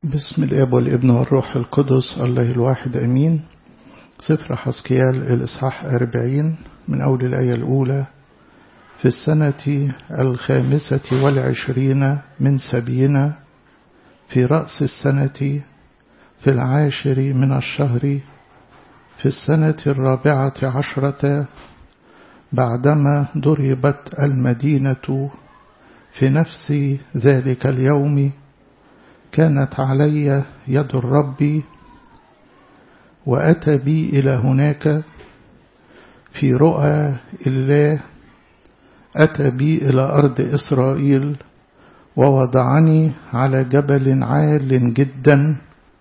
بسم الاب والابن والروح القدس الله الواحد امين سفر حسكيال الاصحاح أربعين من اول الايه الاولى في السنه الخامسه والعشرين من سبينا في راس السنه في العاشر من الشهر في السنه الرابعه عشره بعدما ضربت المدينه في نفس ذلك اليوم كانت علي يد الرب وأتى بي إلى هناك في رؤى الله أتى بي إلى أرض إسرائيل ووضعني على جبل عال جدا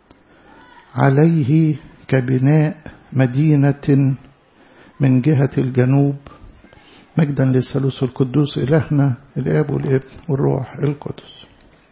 عليه كبناء مدينة من جهة الجنوب مجدا للثالوث القدوس إلهنا الآب والابن والروح القدس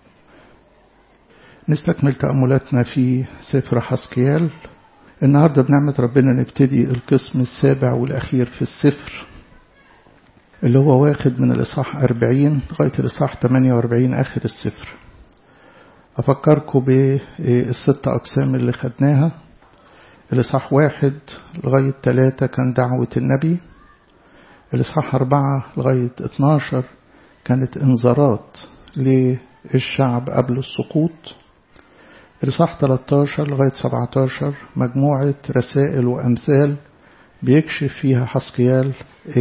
نستكمل تأملاتنا في سفر حسكيال النهاردة بنعمة ربنا نبتدي القسم السابع والأخير في السفر اللي هو واخد من الإصحاح 40 لغاية الإصحاح 48 آخر السفر أفكركم بالست أقسام اللي خدناها الإصحاح واحد لغاية ثلاثة كان دعوة النبي الإصحاح أربعة لغاية 12 كانت إنذارات للشعب قبل السقوط الإصحاح 13 لغاية 17 مجموعة رسائل وأمثال بيكشف فيها حسقيال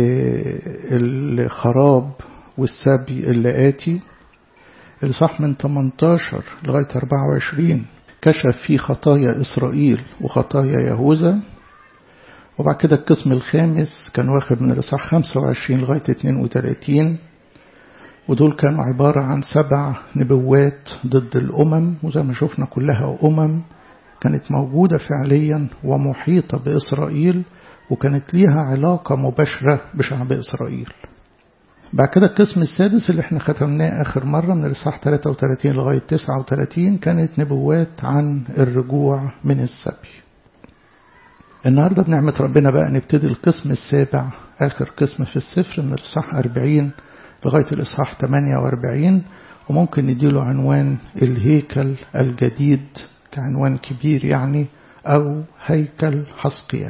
الخراب والسبي اللي آتي الإصحاح من 18 لغاية 24 كشف فيه خطايا إسرائيل وخطايا يهوذا وبعد كده القسم الخامس كان واخد من الإصحاح 25 لغاية 32 ودول كانوا عبارة عن سبع نبوات ضد الأمم وزي ما شفنا كلها أمم كانت موجودة فعليا ومحيطة بإسرائيل وكانت ليها علاقة مباشرة بشعب إسرائيل بعد كده القسم السادس اللي احنا ختمناه آخر مرة من الإصحاح 33 لغاية 39 كانت نبوات عن الرجوع من السبي النهاردة بنعمة ربنا بقى نبتدي القسم السابع آخر قسم في السفر من الإصحاح 40 لغاية الإصحاح 48 وممكن نديله عنوان الهيكل الجديد كعنوان كبير يعني أو هيكل حسقيال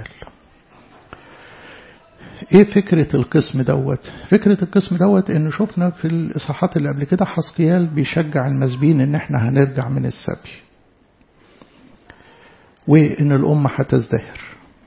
ايه فكرة القسم دوت فكرة القسم دوت ان شفنا في الاصحاحات اللي قبل كده حسقيال بيشجع المسبين ان احنا هنرجع من السبي وان الامة هتزدهر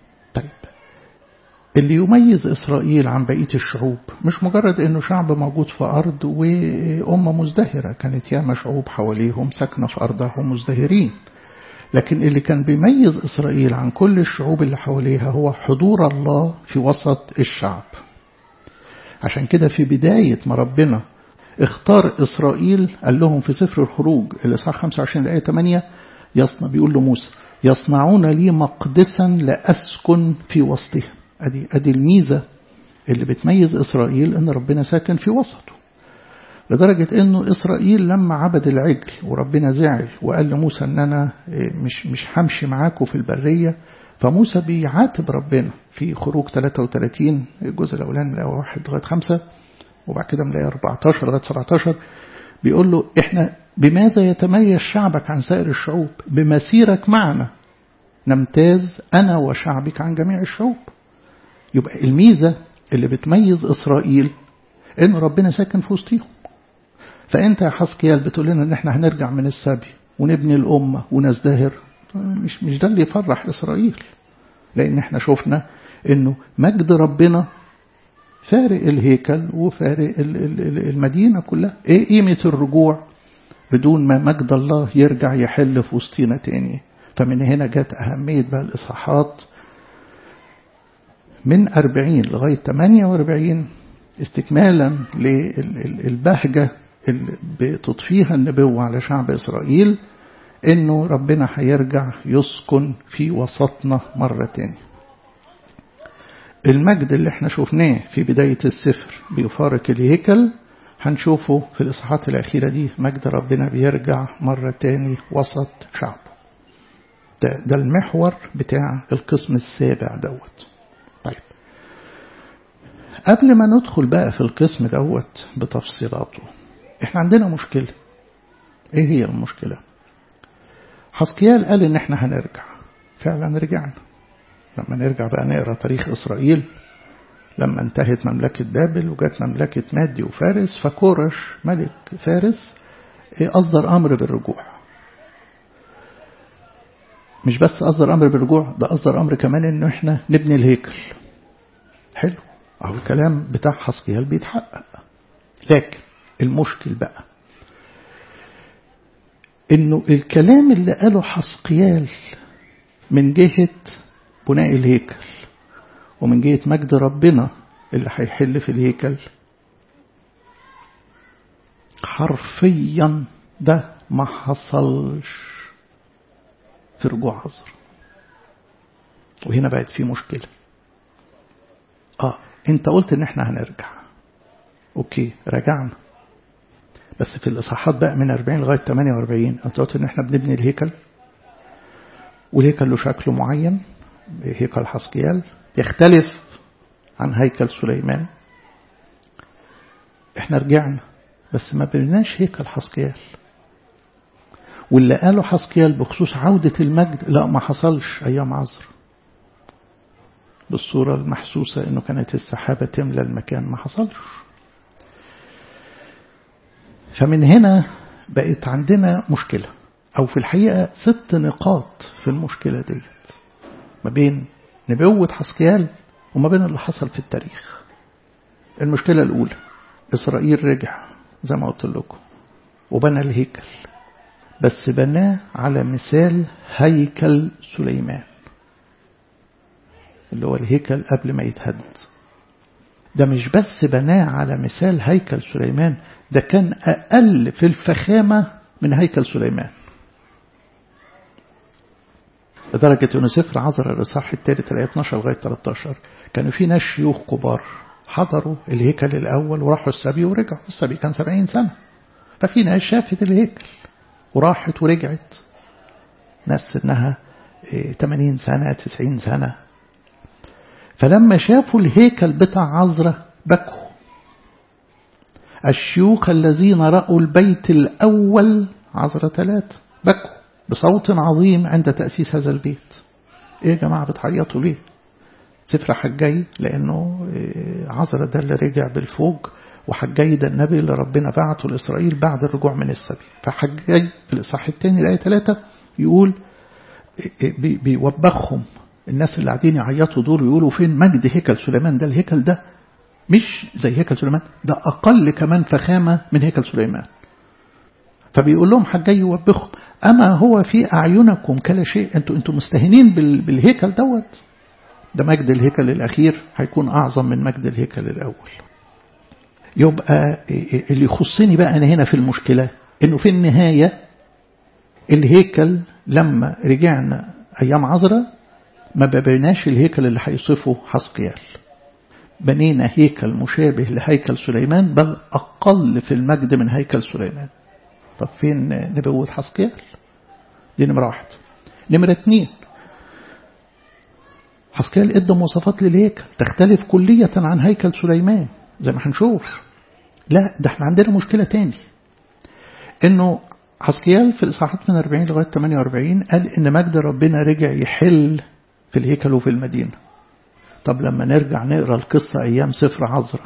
اللي يميز إسرائيل عن بقية الشعوب مش مجرد إنه شعب موجود في أرض وأمة مزدهرة كانت ياما شعوب حواليهم ساكنة في أرضها مزدهرين لكن اللي كان بيميز إسرائيل عن كل الشعوب اللي حواليها هو حضور الله في وسط الشعب عشان كده في بداية ما ربنا اختار إسرائيل قال لهم في سفر الخروج الإصحاح 25 الآية 8 يصنع بيقول لموسى يصنعون لي مقدسا لأسكن في وسطهم أدي, أدي الميزة اللي بتميز إسرائيل أن ربنا ساكن في وسطه لدرجة أنه إسرائيل لما عبد العجل وربنا زعل وقال لموسى أن أنا مش, مش همشي معاكم في البرية فموسى بيعاتب ربنا في خروج 33 الجزء الأولاني من الأول واحد لغاية خمسة وبعد كده من الآية 14 لغاية 17 بيقول له إحنا بماذا يتميز شعبك عن سائر الشعوب بمسيرك معنا نمتاز أنا وشعبك عن جميع الشعوب يبقى الميزة اللي بتميز إسرائيل إن ربنا ساكن في وسطيهم فأنت يا حسكيال بتقول لنا إن إحنا هنرجع من السبي ونبني الأمة ونزدهر مش مش ده اللي يفرح إسرائيل لأن إحنا شفنا إنه مجد ربنا فارق الهيكل وفارق المدينة كلها إيه قيمة الرجوع بدون ما مجد الله يرجع يحل في وسطينا تاني فمن هنا جت أهمية بقى الإصحاحات من 40 لغاية 48 استكمالا للبهجة اللي بتضفيها النبوة على شعب إسرائيل إنه ربنا هيرجع يسكن في وسطنا مرة تاني المجد اللي احنا شفناه في بداية السفر بيفارق الهيكل هنشوفه في الإصحاحات الأخيرة دي مجد ربنا بيرجع مرة تاني وسط شعبه ده, ده المحور بتاع القسم السابع دوت طيب قبل ما ندخل بقى في القسم دوت بتفصيلاته احنا عندنا مشكلة ايه هي المشكلة حسقيال قال ان احنا هنرجع فعلا رجعنا لما نرجع بقى نقرا تاريخ اسرائيل لما انتهت مملكة بابل وجت مملكة مادي وفارس فكورش ملك فارس أصدر أمر بالرجوع مش بس أصدر أمر بالرجوع ده أصدر أمر كمان إنه إحنا نبني الهيكل حلو أهو الكلام بتاع حسقيال بيتحقق لكن المشكل بقى إنه الكلام اللي قاله حسقيال من جهة بناء الهيكل ومن جهة مجد ربنا اللي هيحل في الهيكل حرفيا ده ما حصلش في رجوع عذر وهنا بقت في مشكلة اه انت قلت ان احنا هنرجع اوكي رجعنا بس في الاصحاحات بقى من 40 لغايه 48 انت قلت ان احنا بنبني الهيكل والهيكل له شكل معين هيكل حسقيال يختلف عن هيكل سليمان احنا رجعنا بس ما بنيناش هيكل حسقيال واللي قاله حسقيال بخصوص عودة المجد لا ما حصلش أيام عصر بالصورة المحسوسة إنه كانت السحابة تملى المكان ما حصلش فمن هنا بقت عندنا مشكلة أو في الحقيقة ست نقاط في المشكلة ديت ما بين نبوة حسقيال وما بين اللي حصل في التاريخ المشكلة الأولى إسرائيل رجع زي ما قلت لكم وبنى الهيكل بس بناه على مثال هيكل سليمان اللي هو الهيكل قبل ما يتهد ده مش بس بناه على مثال هيكل سليمان ده كان أقل في الفخامة من هيكل سليمان لدرجة أنه سفر عذر الإصحاح الثالث الآية 12 لغاية 13 كانوا في ناس شيوخ كبار حضروا الهيكل الأول وراحوا السبي ورجعوا السبي كان 70 سنة ففي ناس شافت الهيكل وراحت ورجعت ناس سنها 80 سنة 90 سنة فلما شافوا الهيكل بتاع عذرة بكوا الشيوخ الذين رأوا البيت الأول عذرة ثلاثة بكوا بصوت عظيم عند تأسيس هذا البيت ايه يا جماعة بتعيطوا ليه سفر حجاي لأنه عذرة ده اللي رجع بالفوج وحجاي ده النبي اللي ربنا بعته لإسرائيل بعد الرجوع من السبي فحجاي في الإصحاح الثاني الآية ثلاثة يقول بيوبخهم الناس اللي قاعدين يعيطوا دول يقولوا فين مجد هيكل سليمان ده الهيكل ده مش زي هيكل سليمان ده أقل كمان فخامة من هيكل سليمان فبيقول لهم حجاي يوبخهم أما هو في أعينكم كلا شيء أنتوا أنتوا مستهينين بالهيكل دوت ده مجد الهيكل الأخير هيكون أعظم من مجد الهيكل الأول يبقى اللي يخصني بقى أنا هنا في المشكلة إنه في النهاية الهيكل لما رجعنا أيام عذرة ما بنيناش الهيكل اللي هيصفه حسقيال بنينا هيكل مشابه لهيكل سليمان بل أقل في المجد من هيكل سليمان طب فين نبوة حسقيال دي نمرة واحد نمرة اتنين حسقيال ادى مواصفات للهيكل تختلف كلية عن هيكل سليمان زي ما هنشوف لا ده احنا عندنا مشكلة تاني انه حسقيال في الإصحاحات من 40 لغاية 48 قال إن مجد ربنا رجع يحل في الهيكل وفي المدينة طب لما نرجع نقرأ القصة أيام سفر عذرة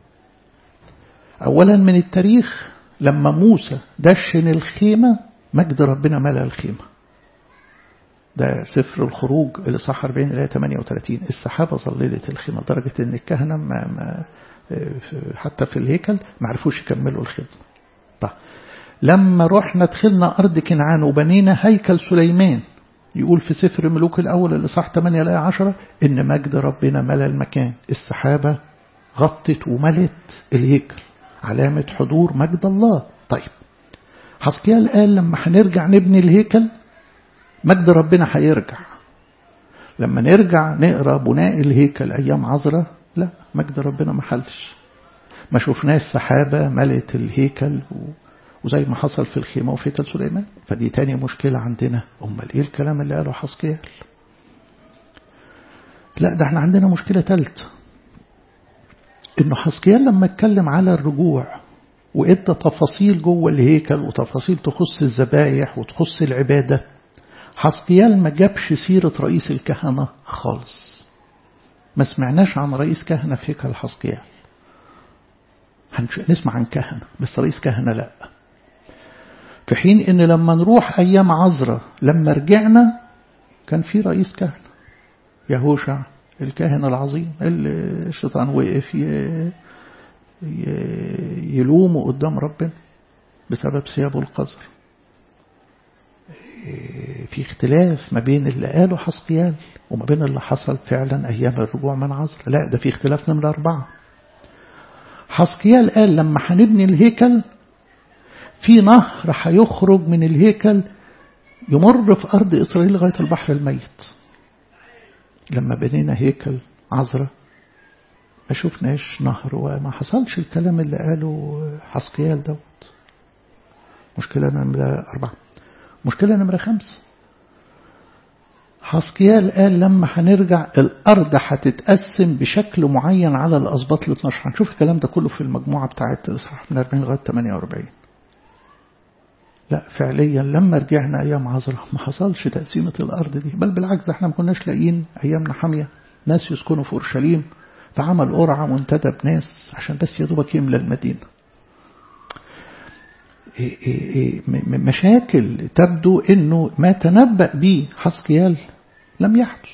أولا من التاريخ لما موسى دشن الخيمة مجد ربنا ملأ الخيمة ده سفر الخروج اللي صح 40 إلى 38 السحابة ظللت الخيمة لدرجة إن الكهنة ما ما حتى في الهيكل ما عرفوش يكملوا الخدمة طيب لما رحنا دخلنا أرض كنعان وبنينا هيكل سليمان يقول في سفر ملوك الأول اللي صح 8 إلى 10 إن مجد ربنا ملأ المكان السحابة غطت وملت الهيكل علامة حضور مجد الله طيب حسقيال قال لما هنرجع نبني الهيكل مجد ربنا هيرجع لما نرجع نقرا بناء الهيكل أيام عذرة لا مجد ربنا ما حلش ما شفناش سحابة ملت الهيكل و... وزي ما حصل في الخيمة وفي هيكل سليمان فدي تاني مشكلة عندنا أمال إيه الكلام اللي قاله حسقيال لا ده احنا عندنا مشكلة تالتة إنه حسقيال لما اتكلم على الرجوع وإدى تفاصيل جوه الهيكل وتفاصيل تخص الذبايح وتخص العبادة حسقيال ما جابش سيرة رئيس الكهنة خالص ما سمعناش عن رئيس كهنة في هيكل حسقيال نسمع عن كهنة بس رئيس كهنة لا في حين ان لما نروح ايام عزرة لما رجعنا كان في رئيس كهنة يهوشع الكاهن العظيم اللي الشيطان وقف يلومه قدام ربنا بسبب ثيابه القذر في اختلاف ما بين اللي قاله حسقيال وما بين اللي حصل فعلا أيام الرجوع من عصر لا ده في اختلاف نمرة أربعة حسقيال قال لما هنبني الهيكل في نهر هيخرج من الهيكل يمر في أرض إسرائيل لغاية البحر الميت لما بنينا هيكل عذرة ما شفناش نهر وما حصلش الكلام اللي قاله حسقيال دوت مشكلة نمرة أربعة مشكلة نمرة خمسة حسقيال قال لما هنرجع الأرض هتتقسم بشكل معين على الأسباط ال 12 هنشوف الكلام ده كله في المجموعة بتاعت إصحاح من 40 لغاية 48 لا فعليا لما رجعنا أيام عذرة ما حصلش تقسيمة الأرض دي بل بالعكس احنا ما كناش لاقيين أيامنا حامية ناس يسكنوا في أورشليم فعمل قرعة وانتدب ناس عشان بس يا دوبك يملى المدينة مشاكل تبدو انه ما تنبأ به حسقيال لم يحدث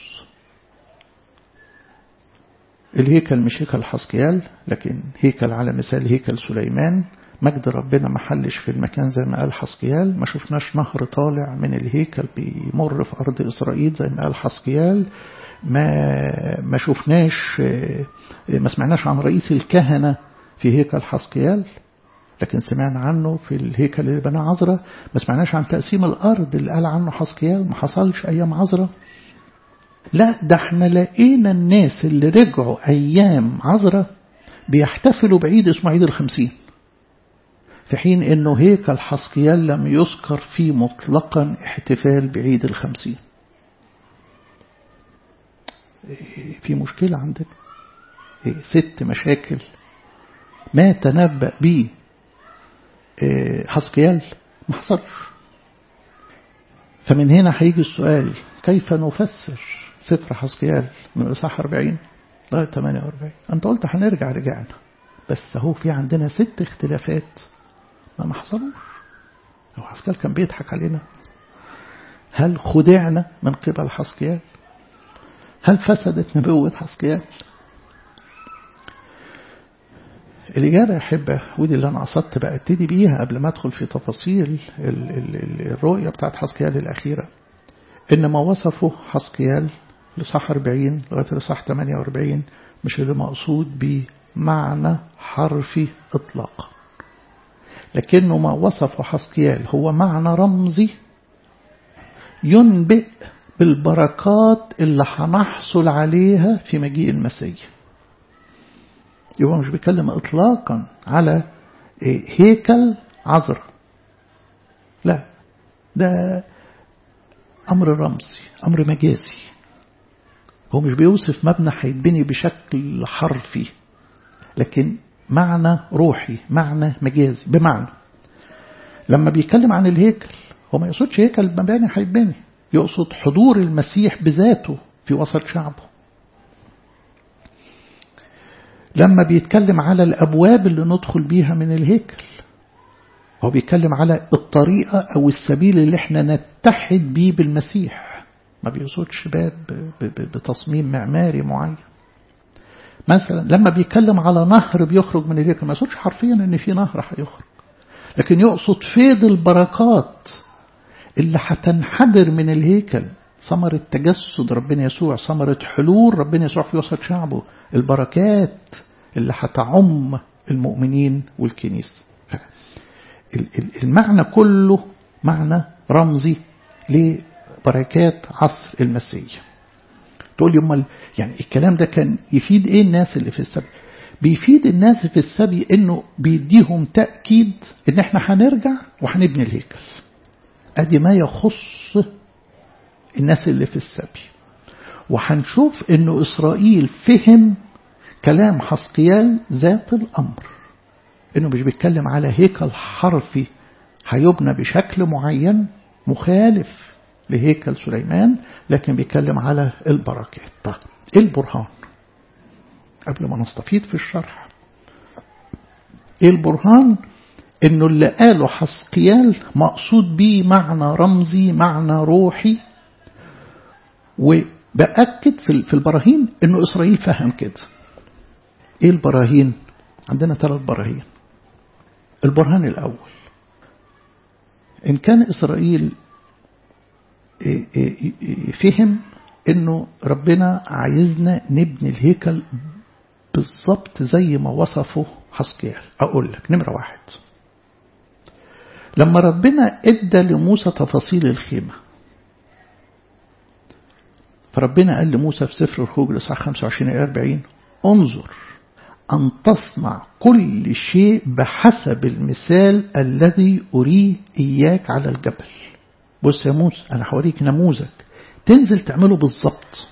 الهيكل مش هيكل حسقيال لكن هيكل على مثال هيكل سليمان مجد ربنا ما حلش في المكان زي ما قال حسقيال ما شفناش نهر طالع من الهيكل بيمر في أرض إسرائيل زي ما قال حسقيال ما ما شفناش ما سمعناش عن رئيس الكهنة في هيكل حسقيال لكن سمعنا عنه في الهيكل اللي بناه عذرة ما سمعناش عن تقسيم الأرض اللي قال عنه حسقيال ما حصلش أيام عذرة لا ده احنا لقينا الناس اللي رجعوا أيام عذرة بيحتفلوا بعيد اسمه عيد الخمسين في حين انه هيكل حسقيال لم يذكر فيه مطلقا احتفال بعيد الخمسين في مشكلة عندنا ست مشاكل ما تنبأ به حسقيال ما حصلش فمن هنا هيجي السؤال كيف نفسر سفر حسقيال من الإصحاح 40 لغاية 48 أنت قلت هنرجع رجعنا بس هو في عندنا ست اختلافات ما ما حصلوش لو حسقيال كان بيضحك علينا هل خدعنا من قبل حسقيال هل فسدت نبوة حسقيال الإجابة يا أحبة ودي اللي أنا قصدت بقى ابتدي بيها قبل ما أدخل في تفاصيل الرؤية بتاعت حسقيال الأخيرة إن ما وصفه حسقيال لصح 40 لغاية لصح 48 مش اللي مقصود بمعنى حرفي إطلاقا لكنه ما وصفه حسقيال هو معنى رمزي ينبئ بالبركات اللي هنحصل عليها في مجيء المسيح يبقى مش بيتكلم اطلاقا على هيكل عذر لا ده امر رمزي امر مجازي هو مش بيوصف مبنى هيتبني بشكل حرفي لكن معنى روحي معنى مجازي بمعنى لما بيتكلم عن الهيكل هو ما يقصدش هيكل مباني هيتبني يقصد حضور المسيح بذاته في وسط شعبه لما بيتكلم على الأبواب اللي ندخل بيها من الهيكل هو بيتكلم على الطريقة أو السبيل اللي احنا نتحد بيه بالمسيح ما بيقصدش باب بتصميم معماري معين مثلا لما بيتكلم على نهر بيخرج من الهيكل ما يقصدش حرفيا ان في نهر هيخرج لكن يقصد فيض البركات اللي هتنحدر من الهيكل ثمرة تجسد ربنا يسوع ثمرة حلول ربنا يسوع في وسط شعبه البركات اللي هتعم المؤمنين والكنيسة المعنى كله معنى رمزي لبركات عصر المسيح تقول لي امال يعني الكلام ده كان يفيد ايه الناس اللي في السبي بيفيد الناس في السبي انه بيديهم تأكيد ان احنا هنرجع وهنبني الهيكل ادي ما يخص الناس اللي في السبي وهنشوف انه اسرائيل فهم كلام حسقيال ذات الامر انه مش بيتكلم على هيكل حرفي هيبنى بشكل معين مخالف لهيكل سليمان لكن بيتكلم على البركات طيب ايه البرهان قبل ما نستفيد في الشرح ايه البرهان انه اللي قاله حسقيال مقصود بيه معنى رمزي معنى روحي وبأكد في البراهين انه اسرائيل فهم كده ايه البراهين عندنا ثلاث براهين البرهان الاول ان كان اسرائيل فهم انه ربنا عايزنا نبني الهيكل بالظبط زي ما وصفه حسقيال اقول لك نمره واحد لما ربنا ادى لموسى تفاصيل الخيمه فربنا قال لموسى في سفر الخروج الاصحاح 25 الى 40 انظر أن تصنع كل شيء بحسب المثال الذي أريه إياك على الجبل بص يا موسى أنا هوريك نموذج تنزل تعمله بالظبط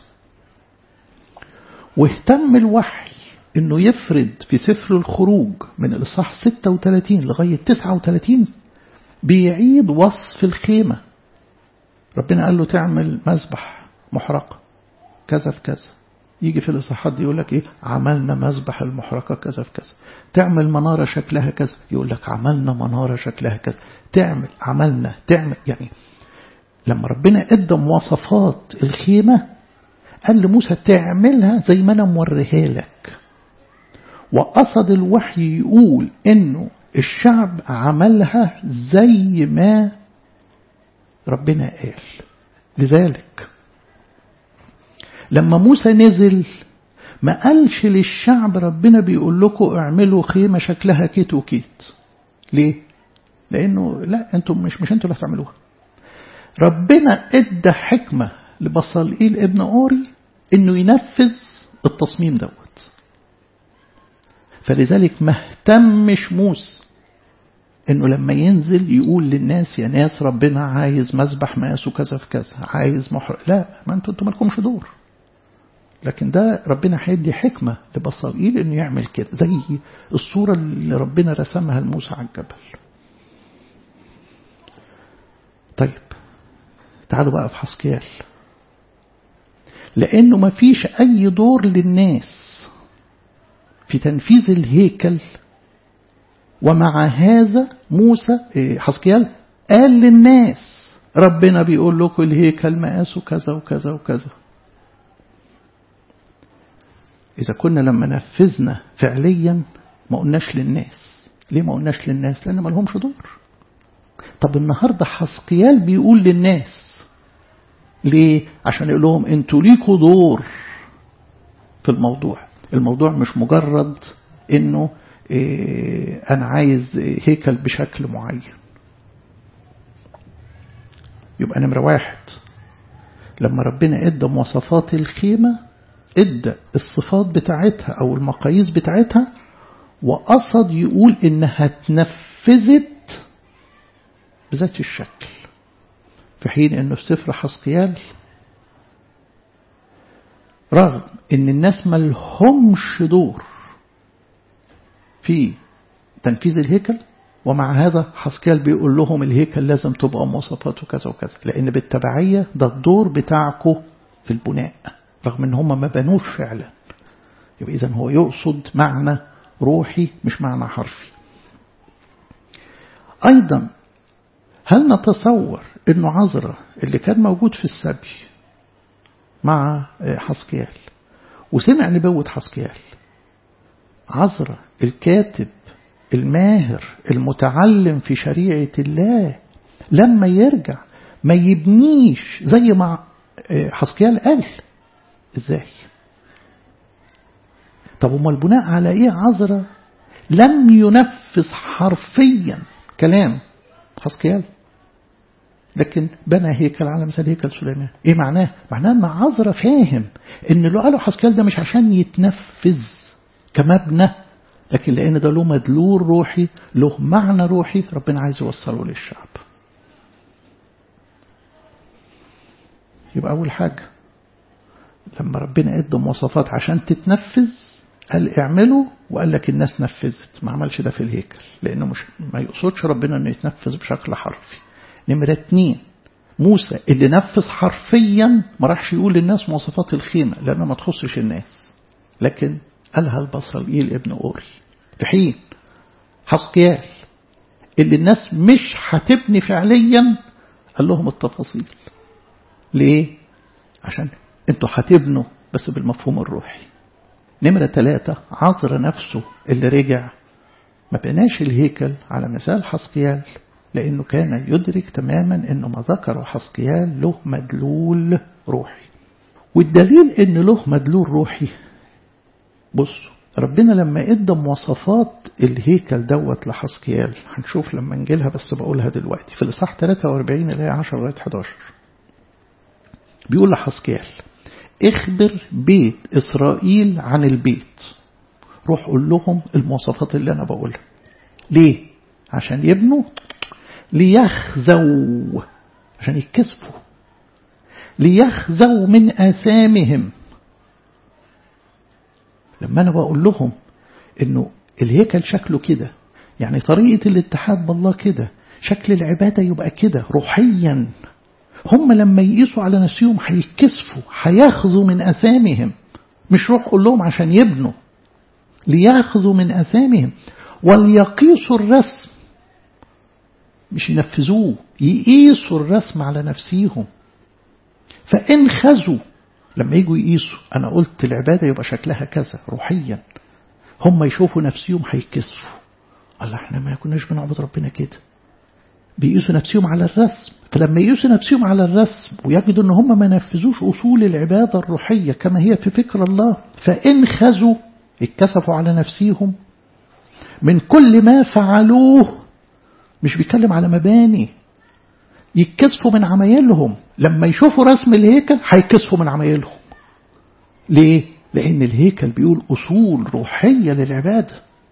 واهتم الوحي انه يفرد في سفر الخروج من الاصحاح 36 لغايه 39 بيعيد وصف الخيمه ربنا قال له تعمل مذبح محرقه كذا في كذا يجي في الاصحاحات دي يقول لك ايه عملنا مذبح المحرقه كذا في كذا تعمل مناره شكلها كذا يقول لك عملنا مناره شكلها كذا تعمل عملنا تعمل يعني لما ربنا ادى مواصفات الخيمه قال لموسى تعملها زي ما انا موريها لك وقصد الوحي يقول انه الشعب عملها زي ما ربنا قال لذلك لما موسى نزل ما قالش للشعب ربنا بيقول لكم اعملوا خيمة شكلها كيت وكيت ليه لانه لا انتم مش مش انتوا اللي هتعملوها ربنا ادى حكمة لبصلئيل ابن اوري انه ينفذ التصميم دوت فلذلك ما اهتمش موسى انه لما ينزل يقول للناس يا ناس ربنا عايز مذبح مقاسه كذا في كذا عايز محرق لا ما انتوا انتوا مالكمش دور لكن ده ربنا هيدي حكمة لبصائيل انه يعمل كده زي الصورة اللي ربنا رسمها لموسى على الجبل طيب تعالوا بقى في حسكيال لانه ما فيش اي دور للناس في تنفيذ الهيكل ومع هذا موسى حسكيال قال للناس ربنا بيقول لكم الهيكل مقاسه كذا وكذا وكذا إذا كنا لما نفذنا فعليا ما قلناش للناس ليه ما قلناش للناس لأن ما لهمش دور طب النهاردة حسقيال بيقول للناس ليه عشان يقول لهم انتوا ليكوا دور في الموضوع الموضوع مش مجرد انه إيه انا عايز هيكل بشكل معين يبقى نمرة واحد لما ربنا ادى مواصفات الخيمة ادى الصفات بتاعتها او المقاييس بتاعتها وقصد يقول انها اتنفذت بذات الشكل في حين انه في سفر حسقيال رغم ان الناس ملهمش دور في تنفيذ الهيكل ومع هذا حسكال بيقول لهم الهيكل لازم تبقى مواصفاته كذا وكذا لأن بالتبعية ده الدور بتاعكم في البناء رغم ان هم ما بنوش فعلا يبقى إذا هو يقصد معنى روحي مش معنى حرفي أيضا هل نتصور أنه عذرة اللي كان موجود في السبي مع حسكيال وسمع نبوة حسكيال عذرة الكاتب الماهر المتعلم في شريعة الله لما يرجع ما يبنيش زي ما حسكيال قال ازاي طب وما البناء على ايه عذرة لم ينفذ حرفيا كلام حسكيال لكن بنى هيكل على مثال هيكل سليمان ايه معناه معناه ان عذرة فاهم ان اللي قاله حسكيال ده مش عشان يتنفذ كمبنى لكن لأن ده له مدلول روحي له معنى روحي ربنا عايز يوصله للشعب يبقى أول حاجة لما ربنا ادى مواصفات عشان تتنفذ قال اعملوا وقال لك الناس نفذت ما عملش ده في الهيكل لأنه مش ما يقصدش ربنا أنه يتنفذ بشكل حرفي نمرة اتنين موسى اللي نفذ حرفيا ما راحش يقول للناس مواصفات الخيمة لأنها ما تخصش الناس لكن قالها البصريل ابن أوري في حين حسقيال اللي الناس مش هتبني فعليا قال لهم التفاصيل ليه؟ عشان انتوا هتبنوا بس بالمفهوم الروحي نمرة ثلاثة عذر نفسه اللي رجع ما بناش الهيكل على مثال حسقيال لأنه كان يدرك تماما أنه ما ذكره حسقيال له مدلول روحي والدليل أن له مدلول روحي بصوا ربنا لما ادى مواصفات الهيكل دوت لحسقيال هنشوف لما نجيلها بس بقولها دلوقتي في الإصحاح 43 اللي هي 10 لغاية 11 بيقول لحسقيال اخبر بيت إسرائيل عن البيت روح قول لهم المواصفات اللي أنا بقولها ليه؟ عشان يبنوا ليخزوا عشان يتكسفوا ليخزوا من آثامهم لما أنا بقول لهم إنه الهيكل شكله كده يعني طريقة الاتحاد بالله كده شكل العبادة يبقى كده روحيا هم لما يقيسوا على نفسهم هيتكسفوا هياخذوا من أثامهم مش روح قول لهم عشان يبنوا لياخذوا من أثامهم وليقيسوا الرسم مش ينفذوه يقيسوا الرسم على نفسيهم فإن خزوا لما يجوا يقيسوا أنا قلت العبادة يبقى شكلها كذا روحيا هم يشوفوا نفسيهم هيتكسفوا الله احنا ما كناش بنعبد ربنا كده بيقيسوا نفسهم على الرسم فلما يقيسوا نفسهم على الرسم ويجدوا ان هم ما نفذوش اصول العبادة الروحية كما هي في فكر الله فإن خزوا اتكسفوا على نفسيهم من كل ما فعلوه مش بيتكلم على مباني يتكسفوا من عمايلهم لما يشوفوا رسم الهيكل هيتكسفوا من عمايلهم ليه؟ لأن الهيكل بيقول أصول روحية للعبادة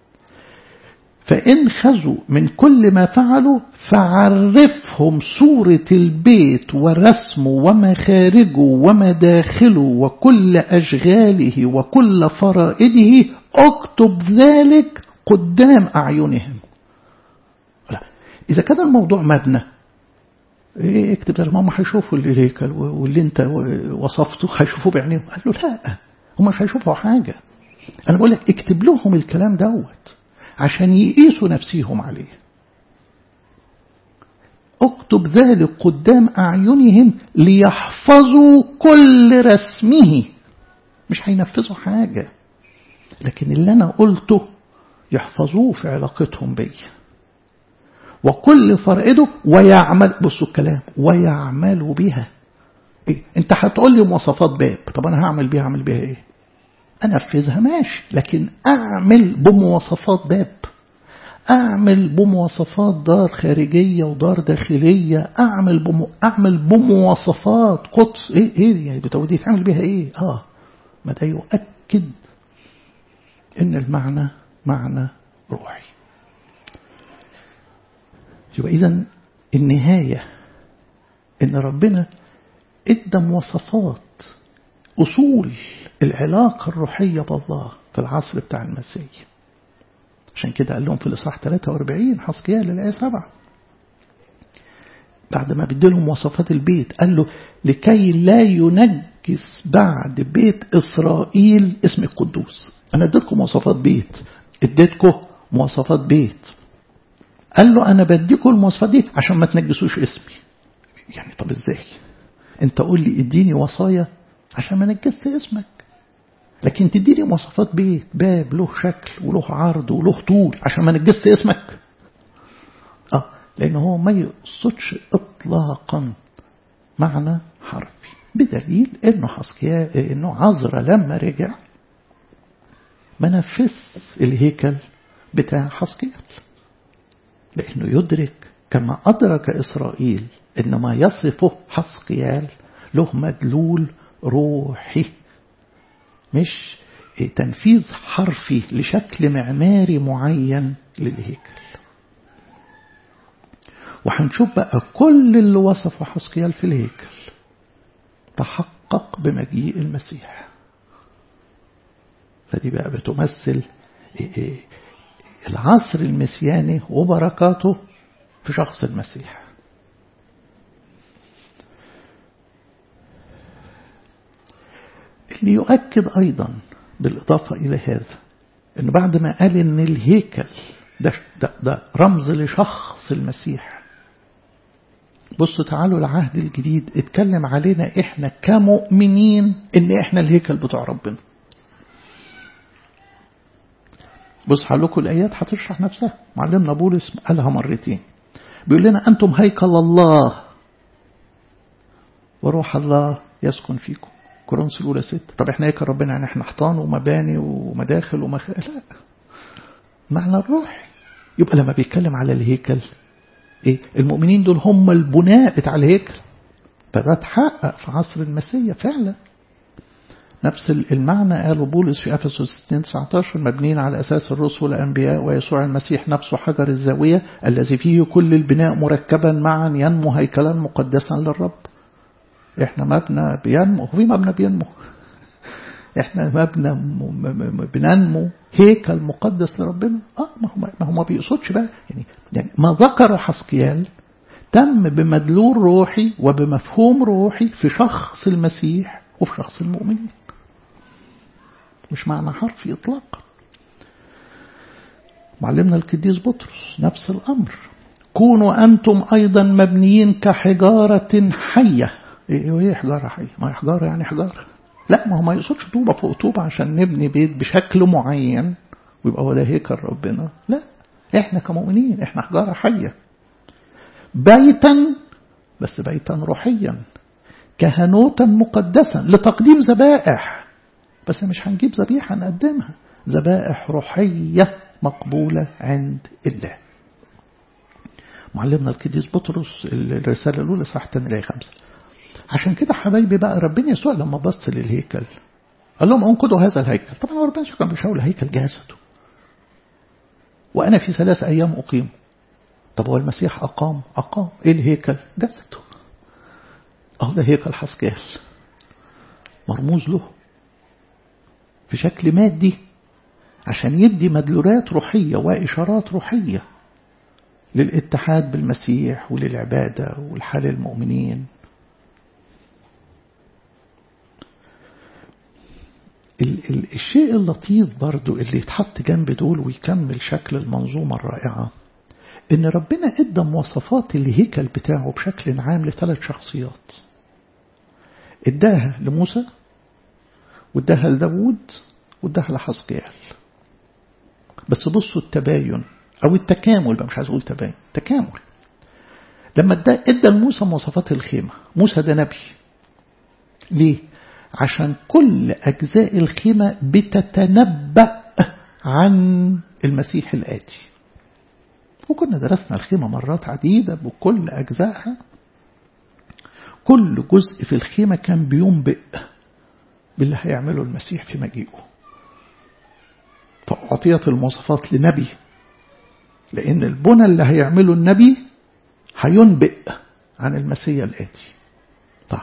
فإن خزوا من كل ما فعلوا فعرفهم صورة البيت ورسمه ومخارجه ومداخله وكل أشغاله وكل فرائده اكتب ذلك قدام أعينهم لا. إذا كان الموضوع مبنى إيه اكتب ده هم هيشوفوا الهيكل واللي انت وصفته هيشوفوه بعينيهم قال له لا هم مش هيشوفوا حاجة أنا بقول لك اكتب لهم الكلام دوت عشان يقيسوا نفسيهم عليه اكتب ذلك قدام أعينهم ليحفظوا كل رسمه مش هينفذوا حاجة لكن اللي أنا قلته يحفظوه في علاقتهم بي وكل فرائده ويعمل بصوا الكلام ويعملوا بها إيه؟ انت هتقول لي مواصفات باب طب انا هعمل بيها اعمل بيها ايه انفذها ماشي لكن اعمل بمواصفات باب اعمل بمواصفات دار خارجيه ودار داخليه اعمل بم... اعمل بمواصفات قدس ايه ايه يعني بتوديه تعمل بيها ايه اه ما ده يؤكد ان المعنى معنى روحي يبقى اذا النهايه ان ربنا ادى مواصفات اصول العلاقة الروحية بالله في العصر بتاع المسيح عشان كده قال لهم في الإصحاح 43 حسقيال الآية 7 بعد ما بدلهم مواصفات البيت قال له لكي لا ينجس بعد بيت إسرائيل اسم القدوس أنا اديتكم مواصفات بيت اديتكم مواصفات بيت قال له أنا بديكم المواصفات دي عشان ما تنجسوش اسمي يعني طب ازاي انت قول لي اديني وصايا عشان ما نجست اسمك لكن تديني مواصفات بيت باب له شكل وله عرض وله طول عشان ما نجست اسمك اه لان هو ما يقصدش اطلاقا معنى حرفي بدليل انه حسكيا انه عذرا لما رجع ما نفذ الهيكل بتاع حسكيال لانه يدرك كما ادرك اسرائيل ان ما يصفه حسقيال له مدلول روحي مش تنفيذ حرفي لشكل معماري معين للهيكل وهنشوف بقى كل اللي وصفه حسقيال في الهيكل تحقق بمجيء المسيح فدي بقى بتمثل العصر المسياني وبركاته في شخص المسيح ليؤكد أيضا بالإضافة إلى هذا أنه بعد ما قال أن الهيكل ده, ده, ده رمز لشخص المسيح بصوا تعالوا العهد الجديد اتكلم علينا احنا كمؤمنين ان احنا الهيكل بتاع ربنا بص لكم الايات هتشرح نفسها معلمنا بولس قالها مرتين بيقول لنا انتم هيكل الله وروح الله يسكن فيكم كورنثوس الاولى ستة طب احنا هيكل ربنا يعني احنا حيطان ومباني ومداخل ومخ لا معنى الروح يبقى لما بيتكلم على الهيكل ايه المؤمنين دول هم البناء بتاع الهيكل فده اتحقق في عصر المسيح فعلا نفس المعنى قاله بولس في افسس 2 19 مبنيين على اساس الرسل والانبياء ويسوع المسيح نفسه حجر الزاويه الذي فيه كل البناء مركبا معا ينمو هيكلا مقدسا للرب احنا مبنى بينمو وفي مبنى بينمو احنا مبنى بننمو هيكل مقدس لربنا اه ما هو ما هو ما بيقصدش بقى يعني يعني ما ذكر حسقيال تم بمدلول روحي وبمفهوم روحي في شخص المسيح وفي شخص المؤمنين مش معنى حرفي اطلاقا معلمنا القديس بطرس نفس الامر كونوا انتم ايضا مبنيين كحجاره حيه ايه ايه حجاره حيه ما هي حجاره يعني حجاره لا ما هو ما يقصدش طوبة فوق طوبة عشان نبني بيت بشكل معين ويبقى هو ده هيكل ربنا لا احنا كمؤمنين احنا حجارة حية بيتا بس بيتا روحيا كهنوتا مقدسا لتقديم ذبائح بس مش هنجيب ذبيحة نقدمها ذبائح روحية مقبولة عند الله معلمنا القديس بطرس الرسالة الأولى صح 2 خمسة عشان كده حبايبي بقى ربنا يسوع لما بص للهيكل قال لهم انقضوا هذا الهيكل طبعا ربنا يسوع كان بيشاور الهيكل جسده وانا في ثلاث ايام اقيم طب هو المسيح اقام اقام ايه الهيكل جسده اهو ده هيكل حسكال مرموز له في شكل مادي عشان يدي مدلولات روحية وإشارات روحية للاتحاد بالمسيح وللعبادة والحال المؤمنين الشيء اللطيف برضو اللي يتحط جنب دول ويكمل شكل المنظومة الرائعة إن ربنا إدى مواصفات الهيكل بتاعه بشكل عام لثلاث شخصيات إداها لموسى وإداها لداود وإداها لحزقيال بس بصوا التباين أو التكامل بقى مش عايز أقول تباين تكامل لما إدى لموسى مواصفات الخيمة موسى ده نبي ليه؟ عشان كل أجزاء الخيمة بتتنبأ عن المسيح الآتي وكنا درسنا الخيمة مرات عديدة بكل أجزائها كل جزء في الخيمة كان بينبئ باللي هيعمله المسيح في مجيئه فأعطيت المواصفات لنبي لأن البنى اللي هيعمله النبي هينبئ عن المسيح الآتي طيب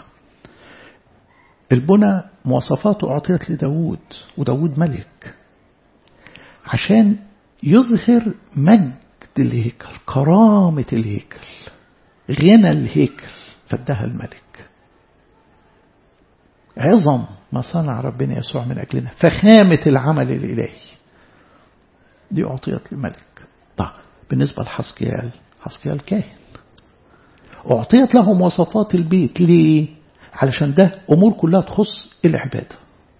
البنى مواصفاته أعطيت لداود وداود ملك عشان يظهر مجد الهيكل كرامة الهيكل غنى الهيكل فادها الملك عظم ما صنع ربنا يسوع من أجلنا فخامة العمل الإلهي دي أعطيت للملك طيب بالنسبة لحسكيال حسكيال كاهن أعطيت له مواصفات البيت ليه؟ علشان ده أمور كلها تخص العبادة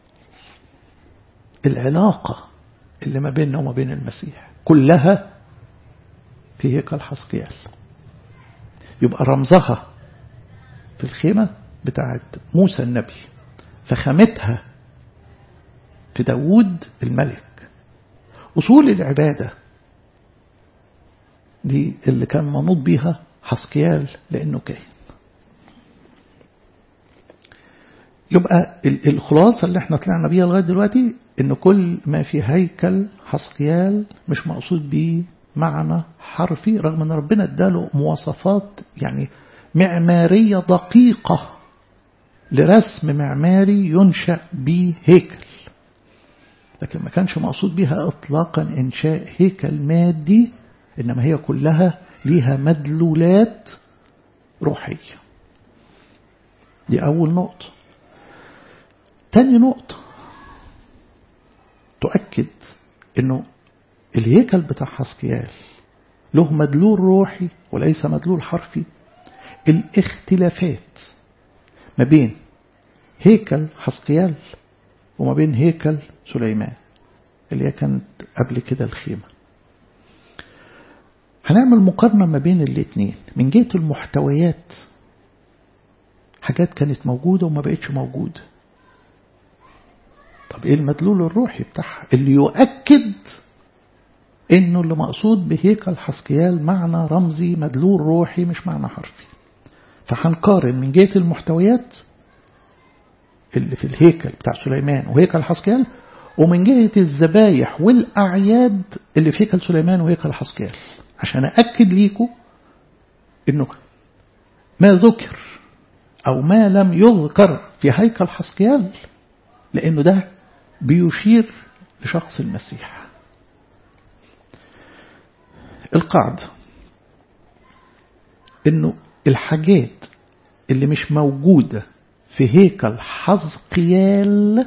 العلاقة اللي ما بيننا وما بين المسيح كلها في هيكل حسكيال يبقى رمزها في الخيمة بتاعت موسى النبي فخامتها في داود الملك أصول العبادة دي اللي كان منوط بيها حسكيال لأنه كاهن يبقى الخلاصة اللي احنا طلعنا بيها لغاية دلوقتي ان كل ما في هيكل حسقيال مش مقصود بيه معنى حرفي رغم ان ربنا اداله مواصفات يعني معمارية دقيقة لرسم معماري ينشأ به هيكل لكن ما كانش مقصود بها اطلاقا انشاء هيكل مادي انما هي كلها ليها مدلولات روحية دي اول نقطة تاني نقطة تؤكد انه الهيكل بتاع حسقيال له مدلول روحي وليس مدلول حرفي الاختلافات ما بين هيكل حسقيال وما بين هيكل سليمان اللي هي كانت قبل كده الخيمة هنعمل مقارنة ما بين الاتنين من جهة المحتويات حاجات كانت موجودة وما بقتش موجودة طب ايه المدلول الروحي بتاعها اللي يؤكد انه اللي مقصود بهيكل حسقيال معنى رمزي مدلول روحي مش معنى حرفي فهنقارن من جهة المحتويات اللي في الهيكل بتاع سليمان وهيكل حسقيال ومن جهة الذبايح والأعياد اللي في هيكل سليمان وهيكل حسقيال عشان أأكد ليكم إنه ما ذكر أو ما لم يذكر في هيكل حسقيال لأنه ده بيشير لشخص المسيح القاعدة إنه الحاجات اللي مش موجودة في هيكل حزقيال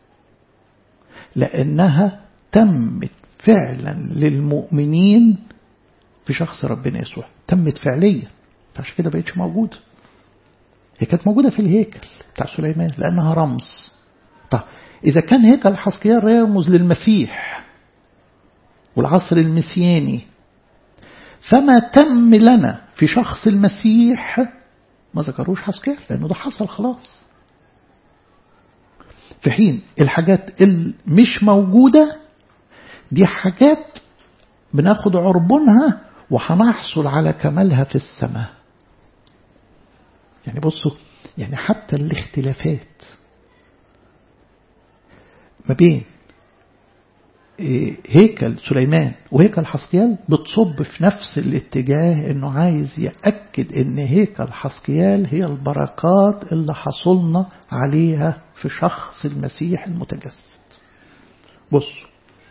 لأنها تمت فعلا للمؤمنين في شخص ربنا يسوع تمت فعليا فعشان كده بقتش موجودة هي كانت موجودة في الهيكل بتاع سليمان لأنها رمز طب إذا كان هيكل حسقيال يرمز للمسيح والعصر المسياني فما تم لنا في شخص المسيح ما ذكروش حسقيال لأنه ده حصل خلاص في حين الحاجات اللي مش موجودة دي حاجات بناخد عربونها وهنحصل على كمالها في السماء يعني بصوا يعني حتى الاختلافات ما بين هيكل سليمان وهيكل حسقيال بتصب في نفس الاتجاه انه عايز يأكد ان هيكل حسقيال هي البركات اللي حصلنا عليها في شخص المسيح المتجسد بصوا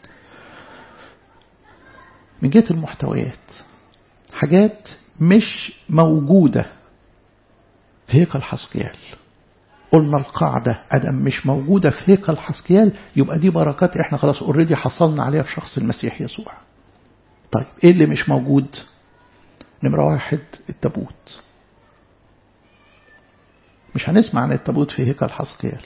من جهة المحتويات حاجات مش موجودة في هيكل حسقيال قلنا القاعدة أدم مش موجودة في هيكل حسقيال يبقى دي بركات احنا خلاص اوريدي حصلنا عليها في شخص المسيح يسوع طيب ايه اللي مش موجود نمرة واحد التابوت مش هنسمع عن التابوت في هيكل حسقيال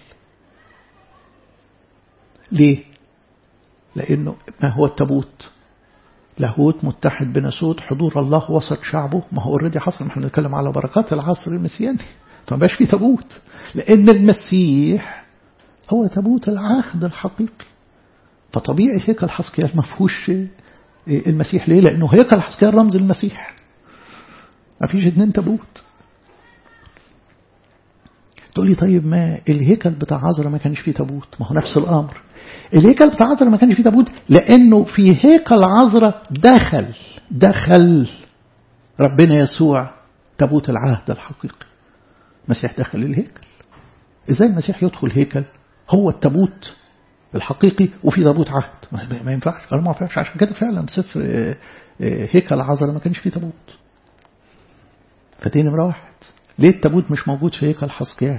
ليه لأنه ما هو التابوت لاهوت متحد بناسوت حضور الله وسط شعبه ما هو اوريدي حصل ما احنا بنتكلم على بركات العصر المسياني ما بقاش فيه تابوت لأن المسيح هو تابوت العهد الحقيقي فطبيعي هيكل حسقيال ما فيهوش المسيح ليه؟ لأنه هيكل حسقيال رمز المسيح ما فيش اتنين تابوت تقول لي طيب ما الهيكل بتاع عذرا ما كانش فيه تابوت ما هو نفس الأمر الهيكل بتاع عذرا ما كانش فيه تابوت لأنه في هيكل عذرا دخل دخل ربنا يسوع تابوت العهد الحقيقي المسيح دخل الهيكل ازاي المسيح يدخل هيكل هو التابوت الحقيقي وفي تابوت عهد ما ينفعش قالوا ما ينفعش عشان كده فعلا سفر هيكل عذرا ما كانش فيه تابوت فدي نمرة واحد ليه التابوت مش موجود في هيكل حسقيال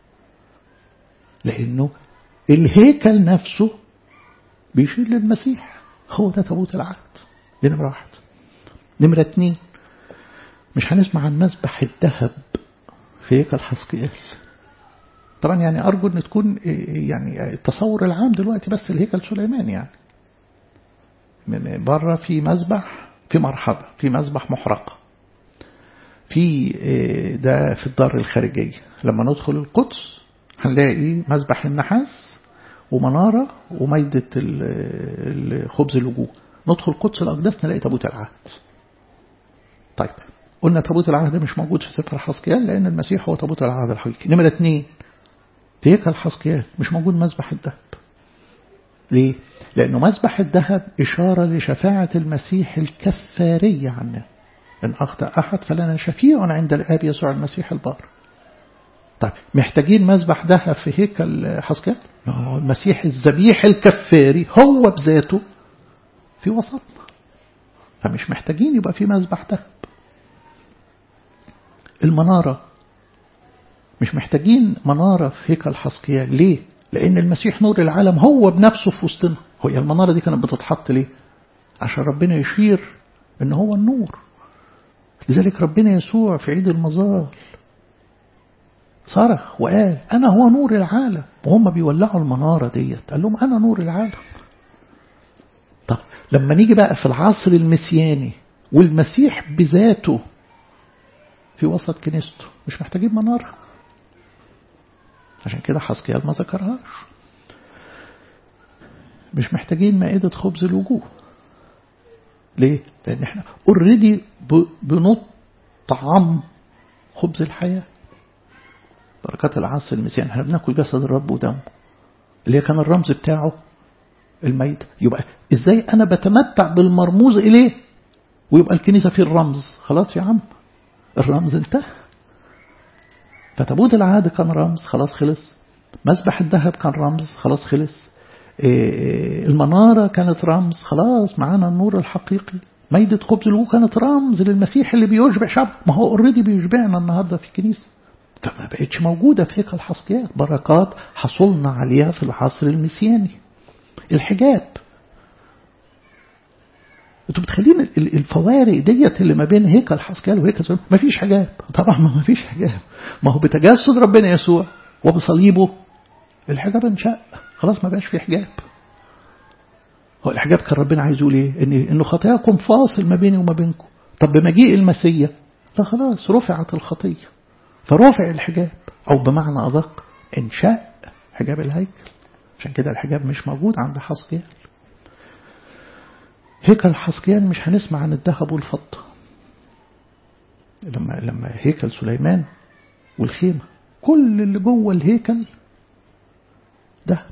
لأنه الهيكل نفسه بيشير للمسيح هو ده تابوت العهد دي نمرة واحد نمرة اتنين مش هنسمع عن مسبح الذهب في هيكل حسقيال طبعا يعني أرجو أن تكون يعني التصور العام دلوقتي بس الهيكل سليمان يعني من بره في مسبح في مرحبا في مسبح محرقة في ده في الدار الخارجية لما ندخل القدس هنلاقي مسبح النحاس ومنارة وميدة خبز الوجوه ندخل قدس الأقداس نلاقي تابوت العهد طيب قلنا تابوت العهد مش موجود في سفر حسقيال لأن المسيح هو تابوت العهد الحقيقي نمرة اثنين في هيكل حسقيال مش موجود مسبح الذهب ليه؟ لأنه مسبح الذهب إشارة لشفاعة المسيح الكفارية عنه إن أخطأ أحد فلنا شفيع عند الآب يسوع المسيح البار طيب محتاجين مسبح ذهب في هيكل حسقيال المسيح الذبيح الكفاري هو بذاته في وسطنا فمش محتاجين يبقى في مسبح ذهب المنارة مش محتاجين منارة في هيكل حسقيال ليه؟ لأن المسيح نور العالم هو بنفسه في وسطنا هي المنارة دي كانت بتتحط ليه عشان ربنا يشير ان هو النور لذلك ربنا يسوع في عيد المظال صرخ وقال أنا هو نور العالم وهم بيولعوا المنارة ديت قال لهم أنا نور العالم طب لما نيجي بقى في العصر المسياني والمسيح بذاته في وسط كنيسته مش محتاجين منارة عشان كده حسكيال ما ذكرهاش مش محتاجين مائدة خبز الوجوه ليه؟ لأن احنا اوريدي بنطعم خبز الحياة بركات العصر المسيان احنا بناكل جسد الرب ودمه اللي كان الرمز بتاعه الميت يبقى ازاي انا بتمتع بالمرموز اليه ويبقى الكنيسة فيه الرمز خلاص يا عم الرمز انتهى فتابوت العهد كان رمز خلاص خلص مسبح الذهب كان رمز خلاص خلص المنارة كانت رمز خلاص معانا النور الحقيقي ميدة خبز الوجوه كانت رمز للمسيح اللي بيشبع شعب ما هو اوريدي بيشبعنا النهاردة في الكنيسة فما بقتش موجودة في هيكل حسقيات بركات حصلنا عليها في العصر المسياني الحجاب انتوا بتخلين الفوارق ديت اللي ما بين هيكل حسقيال وهيكل ما فيش حجاب طبعا ما فيش حجاب ما هو بتجسد ربنا يسوع وبصليبه الحجاب انشق خلاص ما بقاش في حجاب هو الحجاب كان ربنا عايز يقول ايه ان انه خطاياكم فاصل ما بيني وما بينكم طب بمجيء المسيا لا خلاص رفعت الخطيه فرافع الحجاب أو بمعنى أدق إنشاء حجاب الهيكل عشان كده الحجاب مش موجود عند حسقيال هيكل حسقيال مش هنسمع عن الذهب والفضة لما لما هيكل سليمان والخيمة كل اللي جوه الهيكل ذهب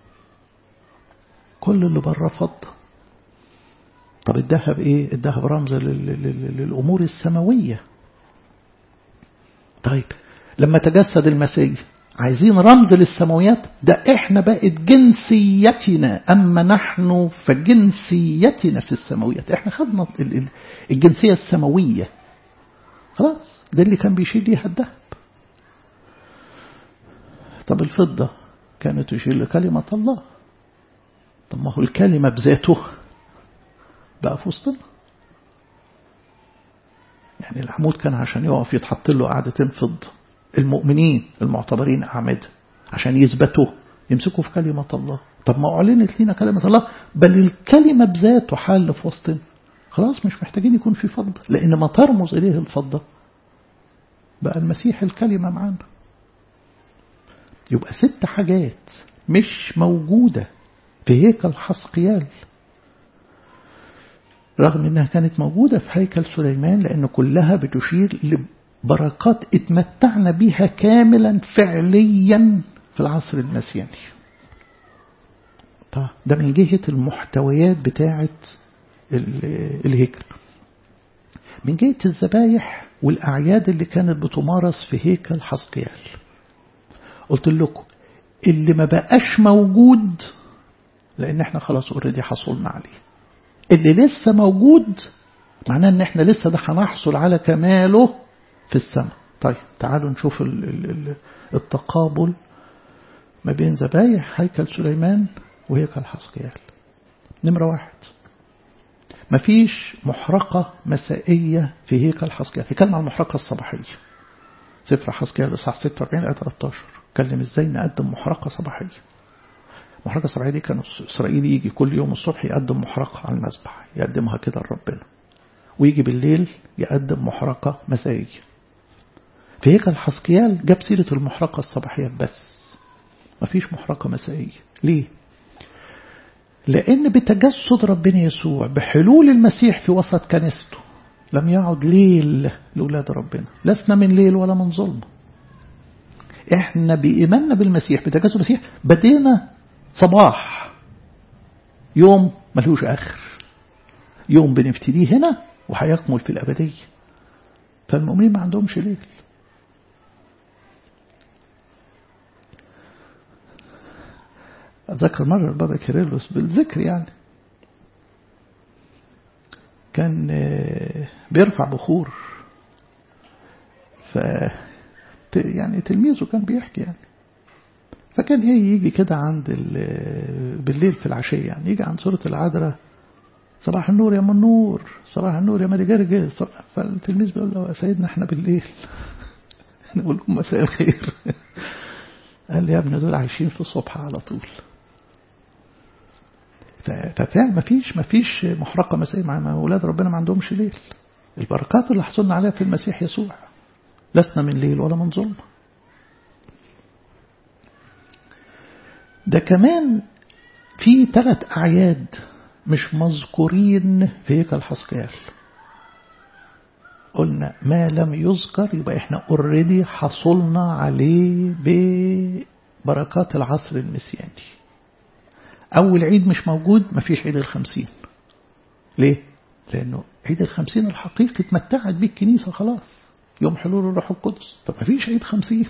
كل اللي بره فضة طب الذهب ايه الذهب رمز للأمور السماوية طيب لما تجسد المسيح عايزين رمز للسماويات ده احنا بقت جنسيتنا اما نحن فجنسيتنا في السماويات احنا خدنا الجنسية السماوية خلاص ده اللي كان بيشيل ليها الذهب طب الفضة كانت تشير لكلمة الله طب ما هو الكلمة بذاته بقى في وسطنا يعني العمود كان عشان يقف يتحط له قعدتين فضة المؤمنين المعتبرين أعمدة عشان يثبتوا يمسكوا في كلمة الله طب ما أعلنت لنا كلمة الله بل الكلمة بذاته حال في وسطنا خلاص مش محتاجين يكون في فضة لأن ما ترمز إليه الفضة بقى المسيح الكلمة معانا يبقى ست حاجات مش موجودة في هيكل حسقيال رغم انها كانت موجودة في هيكل سليمان لان كلها بتشير لبركات اتمتعنا بها كاملا فعليا في العصر المسياني طيب ده من جهة المحتويات بتاعة الهيكل من جهة الذبايح والأعياد اللي كانت بتمارس في هيكل حسقيال قلت لكم اللي ما بقاش موجود لأن احنا خلاص اوريدي حصلنا عليه اللي لسه موجود معناه ان احنا لسه ده هنحصل على كماله في السماء طيب تعالوا نشوف ال ال التقابل ما بين ذبايح هيكل سليمان وهيكل حسقيال نمرة واحد مفيش محرقة مسائية في هيكل حسقيال هيكلم عن المحرقة الصباحية سفر حسقيال إصحاح 46 آية 13 اتكلم ازاي نقدم محرقة صباحية المحرقة الصباحية دي كان إسرائيل يجي كل يوم الصبح يقدم محرقة على المذبح يقدمها كده لربنا ويجي بالليل يقدم محرقة مسائية في هيكل حسقيال جاب سيرة المحرقة الصباحية بس مفيش محرقة مسائية ليه؟ لأن بتجسد ربنا يسوع بحلول المسيح في وسط كنيسته لم يعد ليل لأولاد ربنا لسنا من ليل ولا من ظلم احنا بإيماننا بالمسيح بتجسد المسيح بدينا صباح يوم ملهوش آخر يوم بنبتديه هنا وهيكمل في الأبدية فالمؤمنين ما عندهمش ليل أتذكر مرة البابا كيرلس بالذكر يعني كان بيرفع بخور ف يعني تلميذه كان بيحكي يعني فكان ايه يجي كده عند بالليل في العشية يعني يجي عند سورة العذراء صباح النور يا منور صباح النور يا ماري جرجس فالتلميذ بيقول له يا سيدنا احنا بالليل نقول لكم مساء الخير قال لي يا ابني دول عايشين في الصبح على طول ففعلا مفيش مفيش محرقة مسائية مع أولاد ربنا ما عندهمش ليل البركات اللي حصلنا عليها في المسيح يسوع لسنا من ليل ولا من ظلمة ده كمان في ثلاث أعياد مش مذكورين في هيكل حسقيال قلنا ما لم يذكر يبقى احنا اوريدي حصلنا عليه ببركات العصر المسياني أول عيد مش موجود مفيش عيد الخمسين ليه؟ لأنه عيد الخمسين الحقيقي اتمتعت بيه الكنيسة خلاص يوم حلول الروح القدس طب مفيش عيد خمسين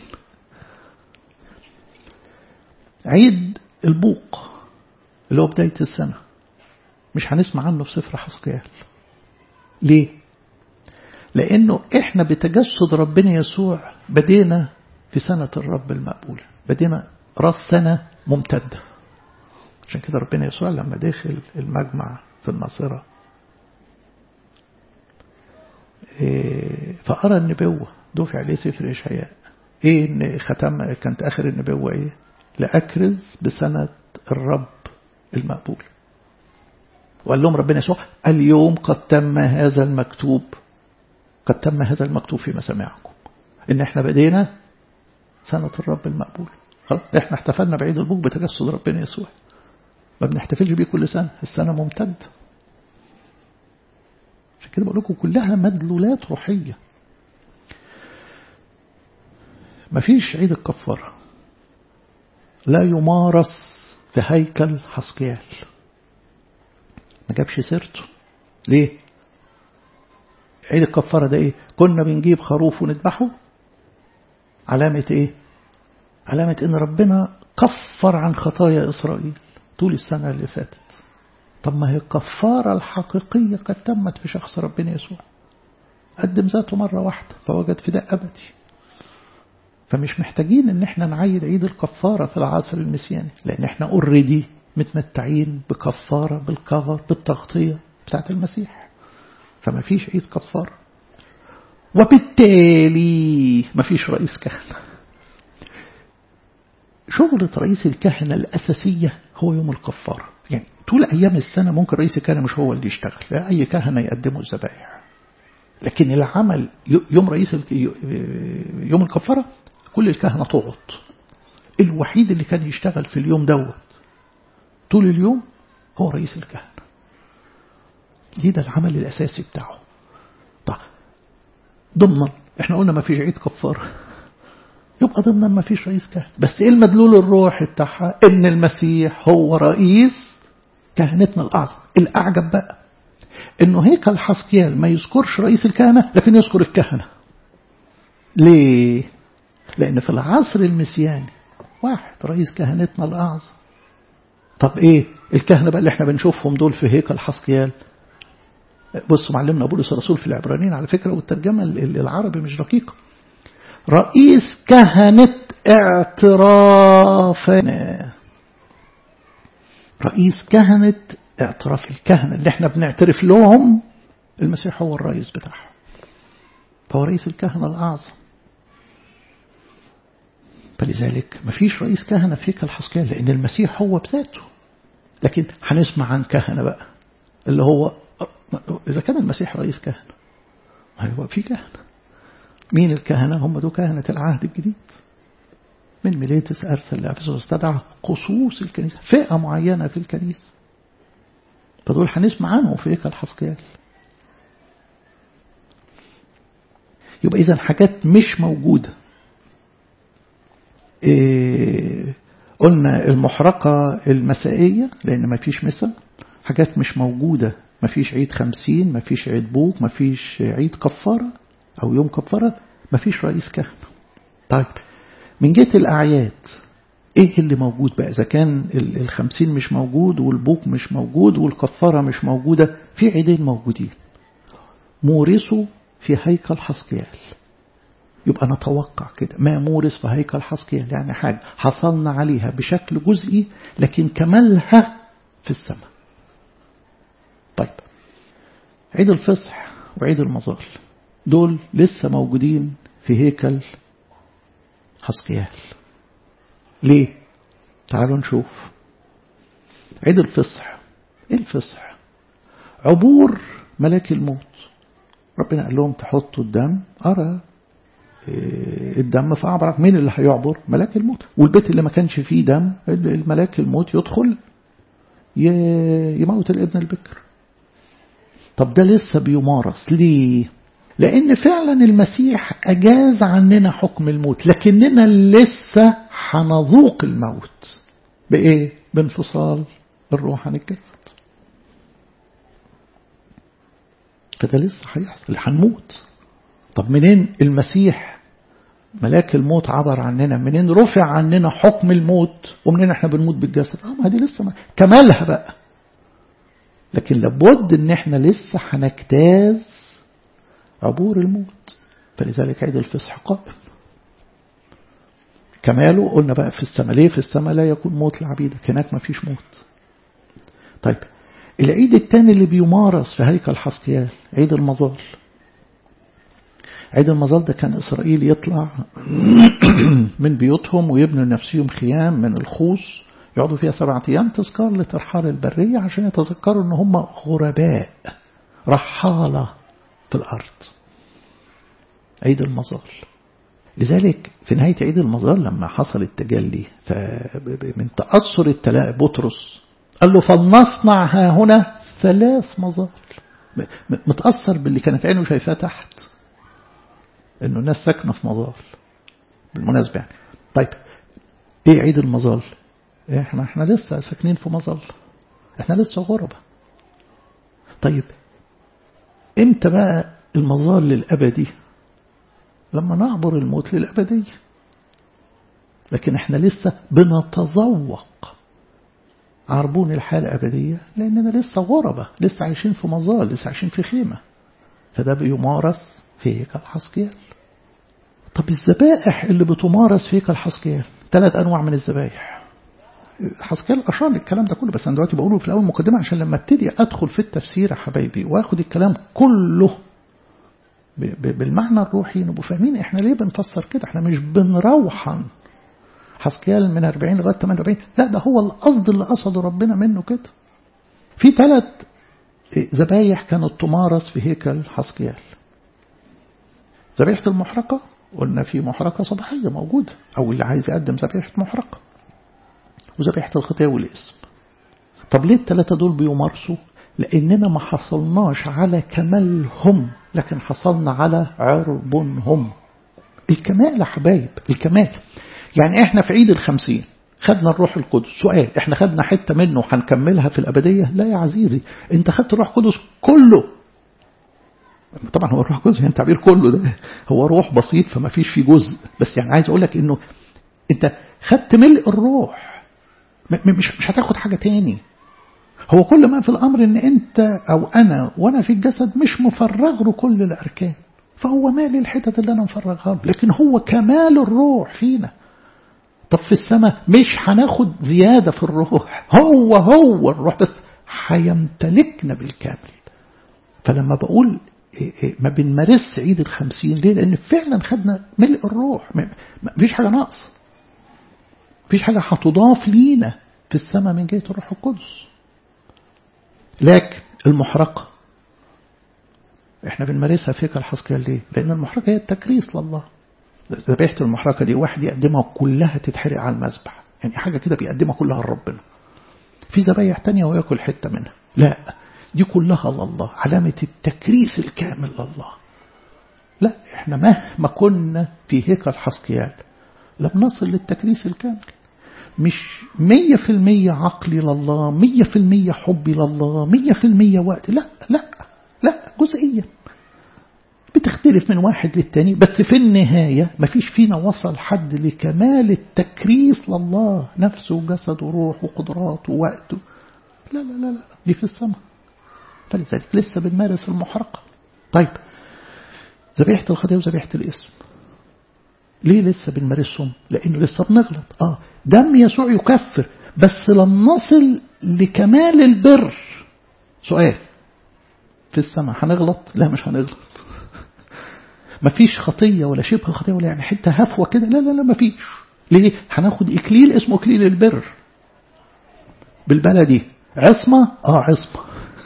عيد البوق اللي هو بداية السنة مش هنسمع عنه في سفر حسقيال ليه؟ لأنه إحنا بتجسد ربنا يسوع بدينا في سنة الرب المقبولة بدينا راس سنة ممتدة عشان كده ربنا يسوع لما دخل المجمع في الناصرة فأرى النبوة دفع عليه سفر إشعياء إيه إن ختم كانت آخر النبوة إيه لأكرز بسنة الرب المقبول وقال لهم ربنا يسوع اليوم قد تم هذا المكتوب قد تم هذا المكتوب في مسامعكم إن إحنا بدينا سنة الرب المقبول خلاص إحنا احتفلنا بعيد البوك بتجسد ربنا يسوع ما بنحتفلش بيه كل سنة السنة ممتد عشان كده بقول لكم كلها مدلولات روحية مفيش عيد الكفارة لا يمارس في هيكل حسقيال ما جابش سيرته ليه عيد الكفارة ده ايه كنا بنجيب خروف ونذبحه علامة ايه علامة ان ربنا كفر عن خطايا إسرائيل طول السنة اللي فاتت طب ما هي الكفارة الحقيقية قد تمت في شخص ربنا يسوع قدم ذاته مرة واحدة فوجد فداء أبدي فمش محتاجين ان احنا نعيد عيد الكفارة في العصر المسياني لان احنا اوريدي متمتعين بكفارة بالكفر بالتغطية بتاعت المسيح فما فيش عيد كفارة وبالتالي ما فيش رئيس كهنة شغلة رئيس الكهنة الأساسية هو يوم الكفارة يعني طول أيام السنة ممكن رئيس الكهنة مش هو اللي يشتغل أي كهنة يقدموا الذبائح لكن العمل يوم رئيس يوم الكفارة كل الكهنة تقعد الوحيد اللي كان يشتغل في اليوم دوت طول اليوم هو رئيس الكهنة دي ده العمل الأساسي بتاعه طيب ضمنا احنا قلنا ما فيش عيد كفارة يبقى ضمنا ما فيش رئيس كهنة بس ايه المدلول الروحي بتاعها ان المسيح هو رئيس كهنتنا الأعظم الأعجب بقى انه هيكل حسكيال ما يذكرش رئيس الكهنة لكن يذكر الكهنة ليه لأن في العصر المسياني واحد رئيس كهنتنا الأعظم طب إيه الكهنة بقى اللي احنا بنشوفهم دول في هيكل حسقيال بصوا معلمنا بولس الرسول في العبرانيين على فكرة والترجمة العربي مش دقيقة رئيس كهنة اعترافنا رئيس كهنة اعتراف الكهنة اللي احنا بنعترف لهم المسيح هو الرئيس بتاعهم فهو رئيس الكهنة الأعظم فلذلك مفيش رئيس كهنة في هيكل حسكيال لأن المسيح هو بذاته لكن هنسمع عن كهنة بقى اللي هو إذا كان المسيح رئيس كهنة هو في كهنة مين الكهنة هم دول كهنة العهد الجديد من ميليتس أرسل لأفسس واستدعى خصوص الكنيسة فئة معينة في الكنيسة فدول هنسمع عنهم في هيكل حسكيال يبقى إذا حاجات مش موجودة إيه قلنا المحرقة المسائية لأن ما فيش مسا حاجات مش موجودة ما فيش عيد خمسين ما فيش عيد بوك ما فيش عيد كفارة أو يوم كفارة ما فيش رئيس كهنة طيب من جهة الأعياد إيه اللي موجود بقى إذا كان الخمسين مش موجود والبوك مش موجود والكفارة مش موجودة في عيدين موجودين مورثوا في هيكل حسقيال يبقى نتوقع كده ما مورس في هيكل حسقيال يعني حاجة حصلنا عليها بشكل جزئي لكن كمالها في السماء طيب عيد الفصح وعيد المظال دول لسه موجودين في هيكل حسقيال ليه تعالوا نشوف عيد الفصح ايه الفصح عبور ملاك الموت ربنا قال لهم تحطوا الدم أرى الدم فأعبرك مين اللي هيعبر ملاك الموت والبيت اللي ما كانش فيه دم الملاك الموت يدخل يموت الابن البكر طب ده لسه بيمارس ليه لأن فعلا المسيح أجاز عننا حكم الموت لكننا لسه هنذوق الموت بإيه بانفصال الروح عن الجسد فده لسه هيحصل هنموت طب منين المسيح ملاك الموت عبر عننا منين رفع عننا حكم الموت ومنين احنا بنموت بالجسد اه ما دي لسه ما. كمالها بقى لكن لابد ان احنا لسه هنجتاز عبور الموت فلذلك عيد الفصح قائم كماله قلنا بقى في السماء ليه في السماء لا يكون موت لعبيدك هناك ما فيش موت طيب العيد الثاني اللي بيمارس في هيكل حسقيال عيد المظال عيد المظال ده كان إسرائيل يطلع من بيوتهم ويبنوا لنفسهم خيام من الخوص يقعدوا فيها سبعة أيام تذكار لترحال البرية عشان يتذكروا أن هم غرباء رحالة في الأرض عيد المظال لذلك في نهاية عيد المظال لما حصل التجلي من تأثر التلاء بطرس قال له فلنصنع ها هنا ثلاث مظال متأثر باللي كانت عينه شايفاه تحت انه الناس ساكنة في مظال بالمناسبة يعني طيب ايه عيد المظال احنا احنا لسه ساكنين في مظل احنا لسه غربة طيب امتى بقى المظال للأبدي لما نعبر الموت للأبدية لكن احنا لسه بنتذوق عربون الحياة الأبدية لأننا لسه غربة لسه عايشين في مظال لسه عايشين في خيمة فده بيمارس في هيكل حسكيال طب الذبائح اللي بتمارس في هيكل حسكيال ثلاث أنواع من الذبائح حسكيال أشار للكلام ده كله بس أنا دلوقتي بقوله في الأول مقدمة عشان لما ابتدي أدخل في التفسير يا حبايبي وآخد الكلام كله بالمعنى الروحي نبقوا فاهمين احنا ليه بنفسر كده احنا مش بنروحن حسكيال من 40 لغايه 48 لا ده هو القصد اللي قصده ربنا منه كده في ثلاث ذبايح كانت تمارس في هيكل حسكيال ذبيحة المحرقة قلنا في محرقة صباحية موجودة أو اللي عايز يقدم ذبيحة محرقة وذبيحة الخطية والاسم طب ليه الثلاثة دول بيمارسوا لأننا ما حصلناش على كمالهم لكن حصلنا على عربهم الكمال يا حبايب الكمال يعني احنا في عيد الخمسين خدنا الروح القدس سؤال احنا خدنا حتة منه وهنكملها في الأبدية لا يا عزيزي انت خدت الروح القدس كله طبعا هو الروح القدس يعني تعبير كله ده هو روح بسيط فما فيش فيه جزء بس يعني عايز اقول لك انه انت خدت ملء الروح مش مش هتاخد حاجة تاني هو كل ما في الأمر ان انت او انا وانا في الجسد مش مفرغ له كل الاركان فهو مال الحتت اللي انا مفرغها له لكن هو كمال الروح فينا طب في السماء مش هناخد زيادة في الروح هو هو الروح بس هيمتلكنا بالكامل فلما بقول ما بنمارس عيد الخمسين ليه لأن فعلا خدنا ملء الروح ما فيش حاجة ناقص فيش حاجة هتضاف لينا في السماء من جهة الروح القدس لكن المحرقة احنا بنمارسها في هيكل حسكيال ليه لأن المحرقة هي التكريس لله ذبيحة المحرقة دي واحد يقدمها كلها تتحرق على المذبح يعني حاجة كده بيقدمها كلها لربنا في ذبايح تانية وياكل حتة منها لا دي كلها لله علامة التكريس الكامل لله لا احنا مهما كنا في هيكل حسكيال لم نصل للتكريس الكامل مش مية في المية عقلي لله مية في المية حبي لله مية في المية وقت لا لا لا جزئيا بتختلف من واحد للتاني بس في النهاية مفيش فينا وصل حد لكمال التكريس لله نفسه وجسده وروح وقدرات ووقته لا لا لا لا دي في السماء فلذلك لسه بنمارس المحرقة طيب ذبيحة الخطية وذبيحة الاسم ليه لسه بنمارسهم لأنه لسه بنغلط آه دم يسوع يكفر بس لم نصل لكمال البر سؤال في السماء هنغلط لا مش هنغلط مفيش خطية ولا شبه خطية ولا يعني حتة هفوة كده لا لا لا مفيش ليه هناخد إكليل اسمه إكليل البر بالبلدي عصمة اه عصمة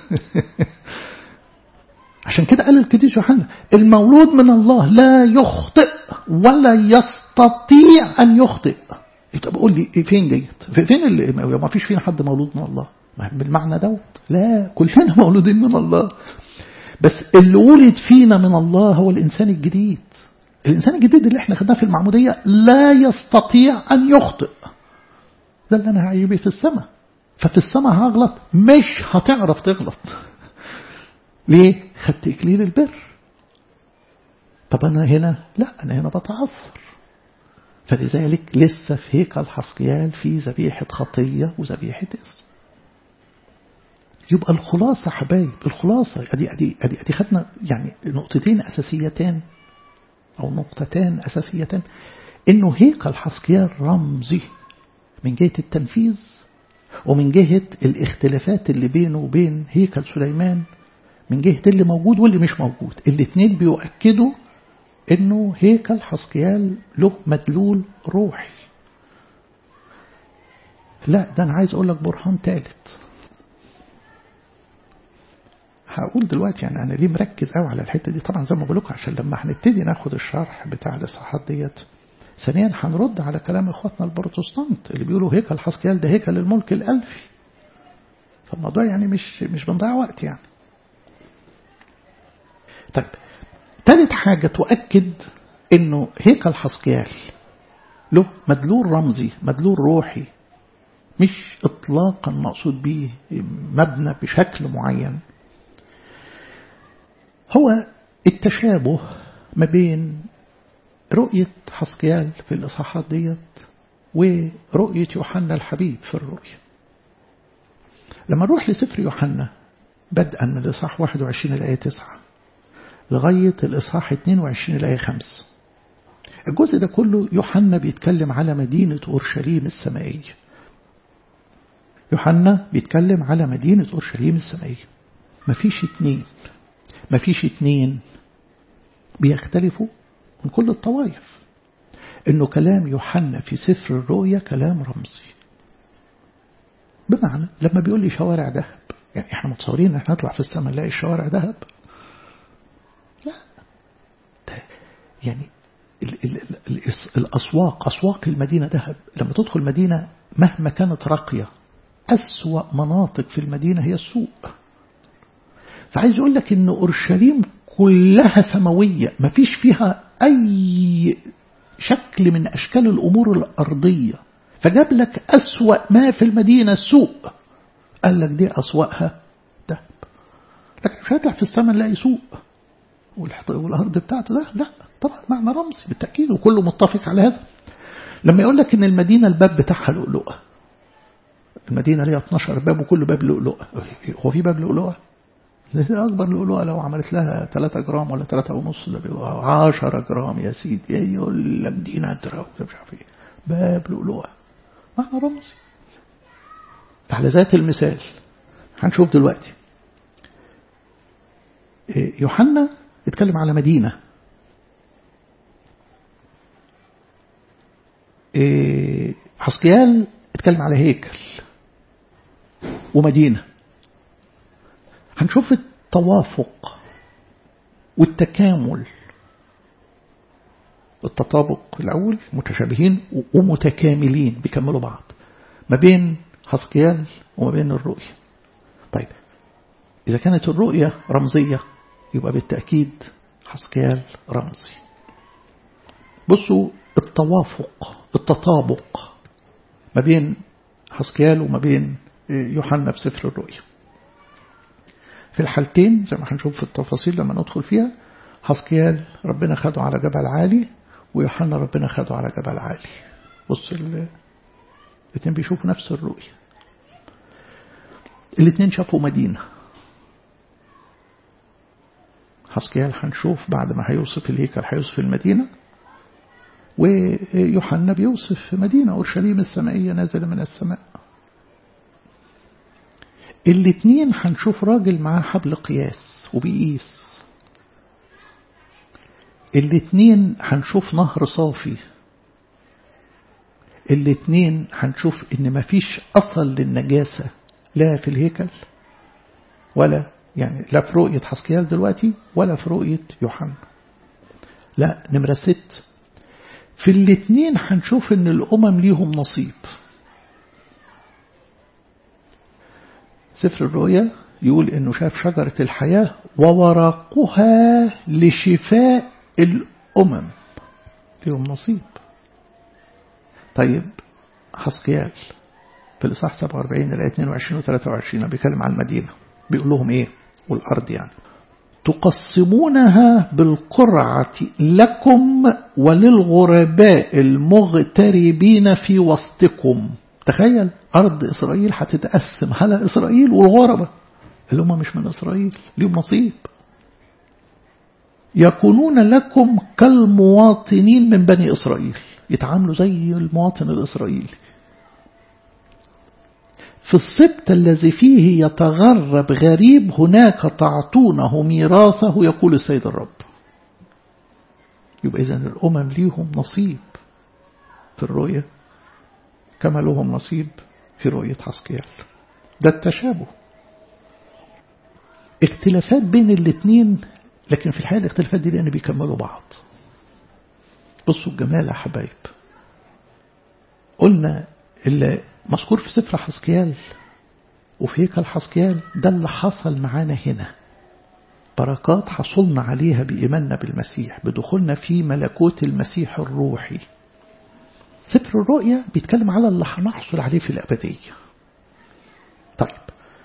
عشان كده قال القديس يوحنا المولود من الله لا يخطئ ولا يستطيع أن يخطئ طب قول لي فين ديت فين اللي ما فيش فينا حد مولود من الله بالمعنى دوت لا كلنا مولودين من الله بس اللي ولد فينا من الله هو الإنسان الجديد الإنسان الجديد اللي احنا خدناه في المعمودية لا يستطيع أن يخطئ ده اللي أنا هعيش بيه في السماء ففي السماء هغلط مش هتعرف تغلط ليه خدت إكليل البر طب أنا هنا لا أنا هنا بتعثر فلذلك لسه في هيكل حسقيال في ذبيحة خطية وذبيحة اسم يبقى الخلاصة حبايب الخلاصة أدي, أدي, أدي, أدي خدنا يعني نقطتين أساسيتان أو نقطتان أساسيتان إنه هيكل حسقيال رمزي من جهة التنفيذ ومن جهة الاختلافات اللي بينه وبين هيكل سليمان من جهة اللي موجود واللي مش موجود الاثنين بيؤكدوا انه هيكل حسقيال له مدلول روحي لا ده انا عايز اقول لك برهان ثالث هقول دلوقتي يعني انا ليه مركز قوي على الحته دي طبعا زي ما بقول لكم عشان لما هنبتدي ناخد الشرح بتاع الاصحاحات ديت ثانيا هنرد على كلام اخواتنا البروتستانت اللي بيقولوا هيكل حسقيال ده هيكل الملك الالفي فالموضوع يعني مش مش بنضيع وقت يعني طيب ثالث حاجة تؤكد انه هيكل حسقيال له مدلول رمزي مدلول روحي مش اطلاقا مقصود به مبنى بشكل معين هو التشابه ما بين رؤية حسقيال في الإصحاحات ديت ورؤية يوحنا الحبيب في الرؤية لما نروح لسفر يوحنا بدءا من الإصحاح 21 الآية 9 لغاية الإصحاح 22 الآية 5 الجزء ده كله يوحنا بيتكلم على مدينة أورشليم السمائية يوحنا بيتكلم على مدينة أورشليم السمائية مفيش اتنين مفيش اتنين بيختلفوا من كل الطوائف انه كلام يوحنا في سفر الرؤيا كلام رمزي بمعنى لما بيقول لي شوارع ذهب يعني احنا متصورين ان احنا نطلع في السماء نلاقي الشوارع ذهب لا ده يعني ال ال ال الأسواق أسواق المدينة ذهب لما تدخل مدينة مهما كانت راقية أسوأ مناطق في المدينة هي السوق فعايز يقول لك ان أورشليم كلها سماوية ما فيش فيها أي شكل من أشكال الأمور الأرضية فجاب لك أسوأ ما في المدينة السوق قال لك دي أسوأها ذهب لكن مش هيطلع في السماء نلاقي سوق والأرض بتاعته ده لا طبعا معنى رمزي بالتأكيد وكله متفق على هذا لما يقول لك ان المدينة الباب بتاعها لؤلؤة المدينة ليها 12 باب وكل باب لؤلؤة هو في باب لؤلؤة أكبر لؤلؤة لو عملت لها 3 جرام ولا 3 ونص ده بيبقى 10 جرام يا سيدي يقول لك دي نادرة مش عارف ايه باب لؤلؤة معنى رمزي فعلى ذات المثال هنشوف دلوقتي يوحنا اتكلم على مدينة حسقيال اتكلم على هيكل ومدينة هنشوف التوافق والتكامل التطابق الأول متشابهين ومتكاملين بيكملوا بعض ما بين حسقيال وما بين الرؤية طيب إذا كانت الرؤية رمزية يبقى بالتأكيد حسقيال رمزي بصوا التوافق التطابق ما بين حسقيال وما بين يوحنا في سفر الرؤيا في الحالتين زي ما هنشوف في التفاصيل لما ندخل فيها حسقيال ربنا خده على جبل عالي ويوحنا ربنا خده على جبل عالي بص الاثنين بيشوفوا نفس الرؤية الاثنين شافوا مدينة حسقيال هنشوف بعد ما هيوصف الهيكل هيوصف المدينة و ويوحنا بيوصف مدينة أورشليم السمائية نازلة من السماء الاتنين هنشوف راجل معاه حبل قياس وبيقيس الاتنين هنشوف نهر صافي الاتنين هنشوف ان مفيش اصل للنجاسة لا في الهيكل ولا يعني لا في رؤية حسكيال دلوقتي ولا في رؤية يوحنا لا نمرة ست في الاتنين هنشوف ان الامم ليهم نصيب سفر الرؤيا يقول انه شاف شجرة الحياة وورقها لشفاء الامم ليهم نصيب طيب حسقيال في الإصحاح 47 الآية 22 و 23 بيتكلم عن المدينة بيقول لهم إيه والأرض يعني تقسمونها بالقرعة لكم وللغرباء المغتربين في وسطكم تخيل أرض إسرائيل هتتقسم على إسرائيل والغرباء اللي هم مش من إسرائيل ليهم نصيب يكونون لكم كالمواطنين من بني إسرائيل يتعاملوا زي المواطن الإسرائيلي في السبت الذي فيه يتغرب غريب هناك تعطونه ميراثه يقول السيد الرب يبقى إذن الأمم ليهم نصيب في الرؤية كما لهم نصيب في رؤية حسكيال ده التشابه اختلافات بين الاثنين لكن في الحقيقة الاختلافات دي لأن بيكملوا بعض بصوا الجمال يا حبايب قلنا اللي مذكور في سفر حسكيال وفي هيكل حسكيال ده اللي حصل معانا هنا بركات حصلنا عليها بإيماننا بالمسيح بدخولنا في ملكوت المسيح الروحي سفر الرؤيا بيتكلم على اللي هنحصل عليه في الأبدية طيب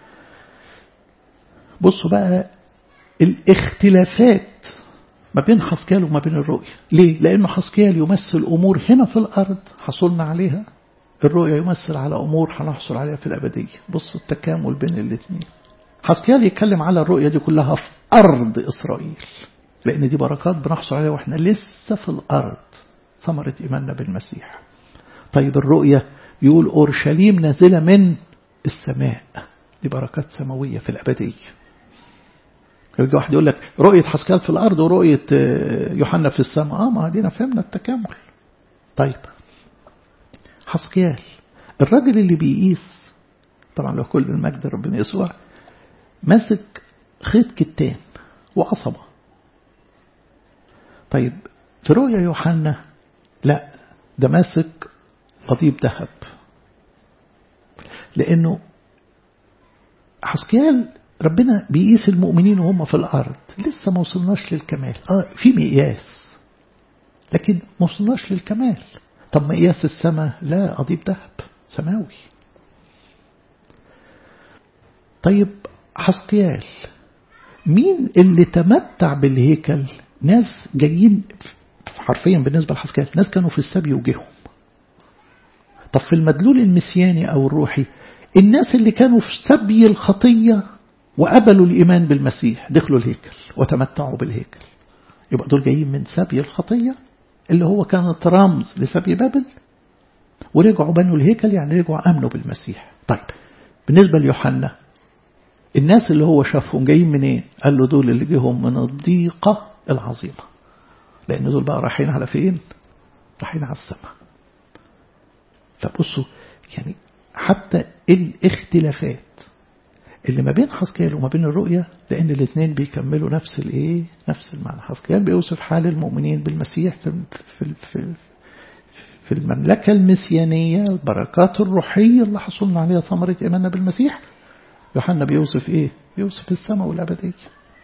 بصوا بقى الاختلافات ما بين حسكيال وما بين الرؤية ليه؟ لأنه حسكيال يمثل أمور هنا في الأرض حصلنا عليها الرؤية يمثل على أمور هنحصل عليها في الأبدية بص التكامل بين الاثنين حسكيال يتكلم على الرؤية دي كلها في أرض إسرائيل لأن دي بركات بنحصل عليها وإحنا لسه في الأرض ثمرة إيماننا بالمسيح طيب الرؤية يقول أورشليم نازلة من السماء دي بركات سماوية في الأبدية يجي واحد يقول لك رؤية حسكال في الأرض ورؤية يوحنا في السماء آه ما دينا فهمنا التكامل طيب حسكيال الراجل اللي بيقيس طبعا لو كل المجد ربنا يسوع ماسك خيط كتان وعصبة طيب في رؤيا يوحنا لا ده ماسك قضيب ذهب لأنه حسكيال ربنا بيقيس المؤمنين وهم في الأرض لسه ما وصلناش للكمال آه في مقياس لكن ما وصلناش للكمال طب مقياس السماء لا قضيب ذهب سماوي طيب حسقيال مين اللي تمتع بالهيكل ناس جايين حرفيا بالنسبة لحسقيال ناس كانوا في السبي وجيهم طب في المدلول المسياني أو الروحي الناس اللي كانوا في سبي الخطية وقبلوا الإيمان بالمسيح دخلوا الهيكل وتمتعوا بالهيكل يبقى دول جايين من سبي الخطية اللي هو كانت رمز لسبي بابل ورجعوا بنوا الهيكل يعني رجعوا أمنوا بالمسيح طيب بالنسبة ليوحنا الناس اللي هو شافهم جايين منين قال له دول اللي جيهم من الضيقة العظيمة لأن دول بقى رايحين على فين رايحين على السماء فبصوا يعني حتى الاختلافات اللي ما بين حسكيال وما بين الرؤية لأن الاثنين بيكملوا نفس الايه نفس المعنى حسكيال بيوصف حال المؤمنين بالمسيح في, في, في, في المملكة المسيانية البركات الروحية اللي حصلنا عليها ثمرة إيماننا بالمسيح يوحنا بيوصف إيه بيوصف السماء والأبدية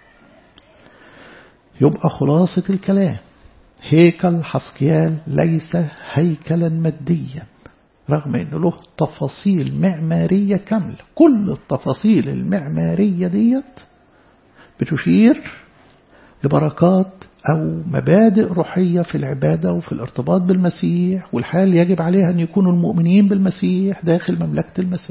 يبقى خلاصة الكلام هيكل حسكيال ليس هيكلا ماديا رغم أنه له تفاصيل معمارية كاملة كل التفاصيل المعمارية ديت بتشير لبركات أو مبادئ روحية في العبادة وفي الارتباط بالمسيح والحال يجب عليها أن يكونوا المؤمنين بالمسيح داخل مملكة المسيح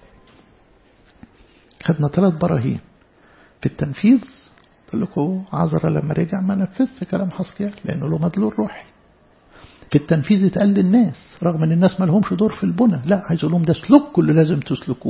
خدنا ثلاث براهين في التنفيذ قلت لكم عذرا لما رجع ما نفذش كلام حسكيال لأنه له مدلول روحي في في التنفيذ يتقال للناس رغم ان الناس ما لهمش دور في البنى لا عايز اقول لهم ده سلوككم اللي لازم تسلكوه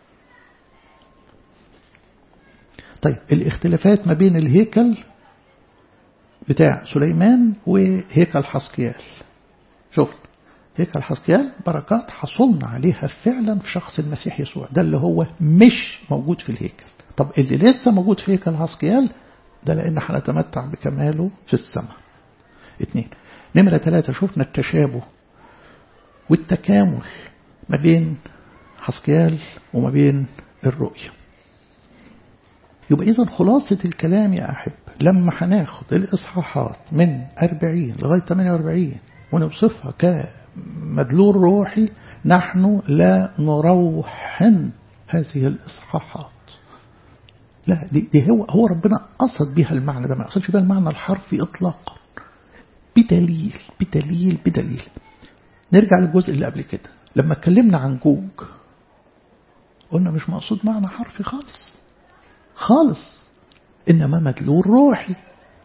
طيب الاختلافات ما بين الهيكل بتاع سليمان وهيكل حسقيال شوف هيكل حسقيال بركات حصلنا عليها فعلا في شخص المسيح يسوع ده اللي هو مش موجود في الهيكل طب اللي لسه موجود في هيكل حسقيال ده لأن هنتمتع بكماله في السماء اثنين نمرة ثلاثة شفنا التشابه والتكامل ما بين حسقيال وما بين الرؤية يبقى إذا خلاصة الكلام يا أحب لما هناخد الإصحاحات من 40 لغاية 48 ونوصفها كمدلول روحي نحن لا نروحن هذه الإصحاحات لا دي, دي هو هو ربنا قصد بها المعنى ده ما قصدش بها المعنى الحرفي إطلاقا بدليل بدليل بدليل نرجع للجزء اللي قبل كده لما اتكلمنا عن جوج قلنا مش مقصود معنى حرفي خالص خالص إنما مدلول روحي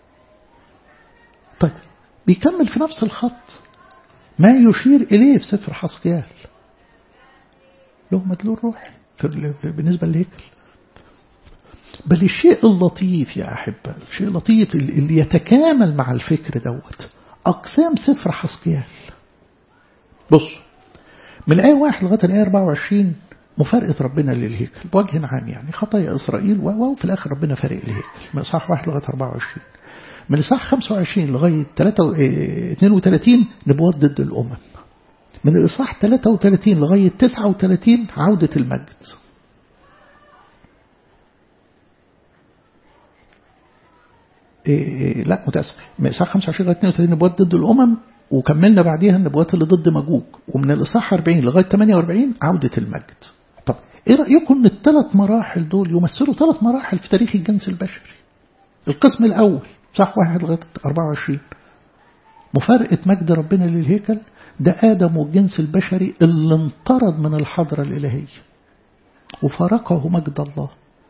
طيب بيكمل في نفس الخط ما يشير إليه في سفر حسقيال له مدلول روحي بالنسبة للهيكل بل الشيء اللطيف يا أحبة الشيء اللطيف اللي يتكامل مع الفكر دوت أقسام سفر حسقيال بص من الآية 1 لغاية الآية 24 مفارقة ربنا للهيكل بوجه عام يعني خطايا إسرائيل وفي الآخر ربنا فارق الهيكل من إصحاح 1 لغاية 24 من إصحاح 25 لغاية 32 نبوات ضد الأمم من الإصحاح 33 لغاية 39 عودة المجد إيه لا متأسف من إصحاح 25 لغاية 32 نبوات ضد الأمم وكملنا بعديها النبوات اللي ضد مجوج ومن الإصحاح 40 لغاية 48 عودة المجد طب إيه رأيكم إن الثلاث مراحل دول يمثلوا ثلاث مراحل في تاريخ الجنس البشري القسم الأول صح واحد لغاية 24 مفارقة مجد ربنا للهيكل ده آدم والجنس البشري اللي انطرد من الحضرة الإلهية وفارقه مجد الله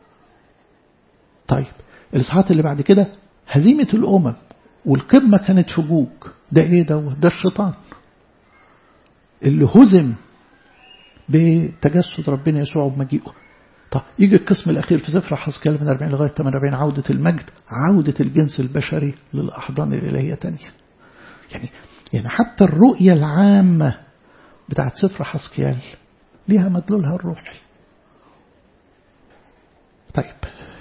طيب الإصحاحات اللي بعد كده هزيمة الأمم والقمة كانت في جوج ده إيه ده ده الشيطان اللي هزم بتجسد ربنا يسوع ومجيئه طب يجي القسم الأخير في سفر حسكال من 40 لغاية 48 عودة المجد عودة الجنس البشري للأحضان الإلهية تانية يعني يعني حتى الرؤية العامة بتاعت سفر حسكيال ليها مدلولها الروحي طيب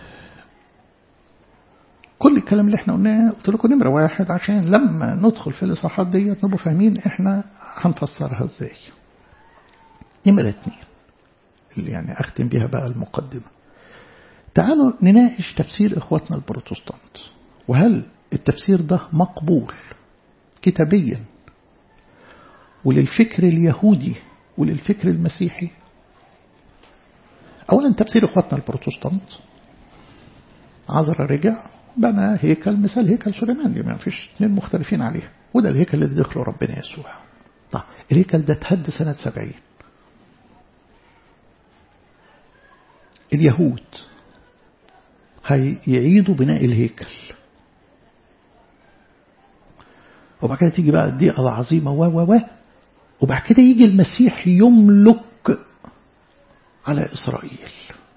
كل الكلام اللي احنا قلناه قلت لكم نمرة واحد عشان لما ندخل في الإصحاحات ديت نبقوا فاهمين احنا هنفسرها ازاي نمرة اتنين اللي يعني أختم بها بقى المقدمة تعالوا نناقش تفسير إخواتنا البروتستانت وهل التفسير ده مقبول كتابيا وللفكر اليهودي وللفكر المسيحي أولا تفسير إخواتنا البروتستانت عذرا رجع بنى هيكل مثال هيكل سليمان دي ما فيش اثنين مختلفين عليه وده الهيكل اللي دخله ربنا يسوع طيب الهيكل ده اتهد سنة سبعين اليهود هيعيدوا بناء الهيكل وبعد كده تيجي بقى الضيقة العظيمة و و و وبعد كده يجي المسيح يملك على إسرائيل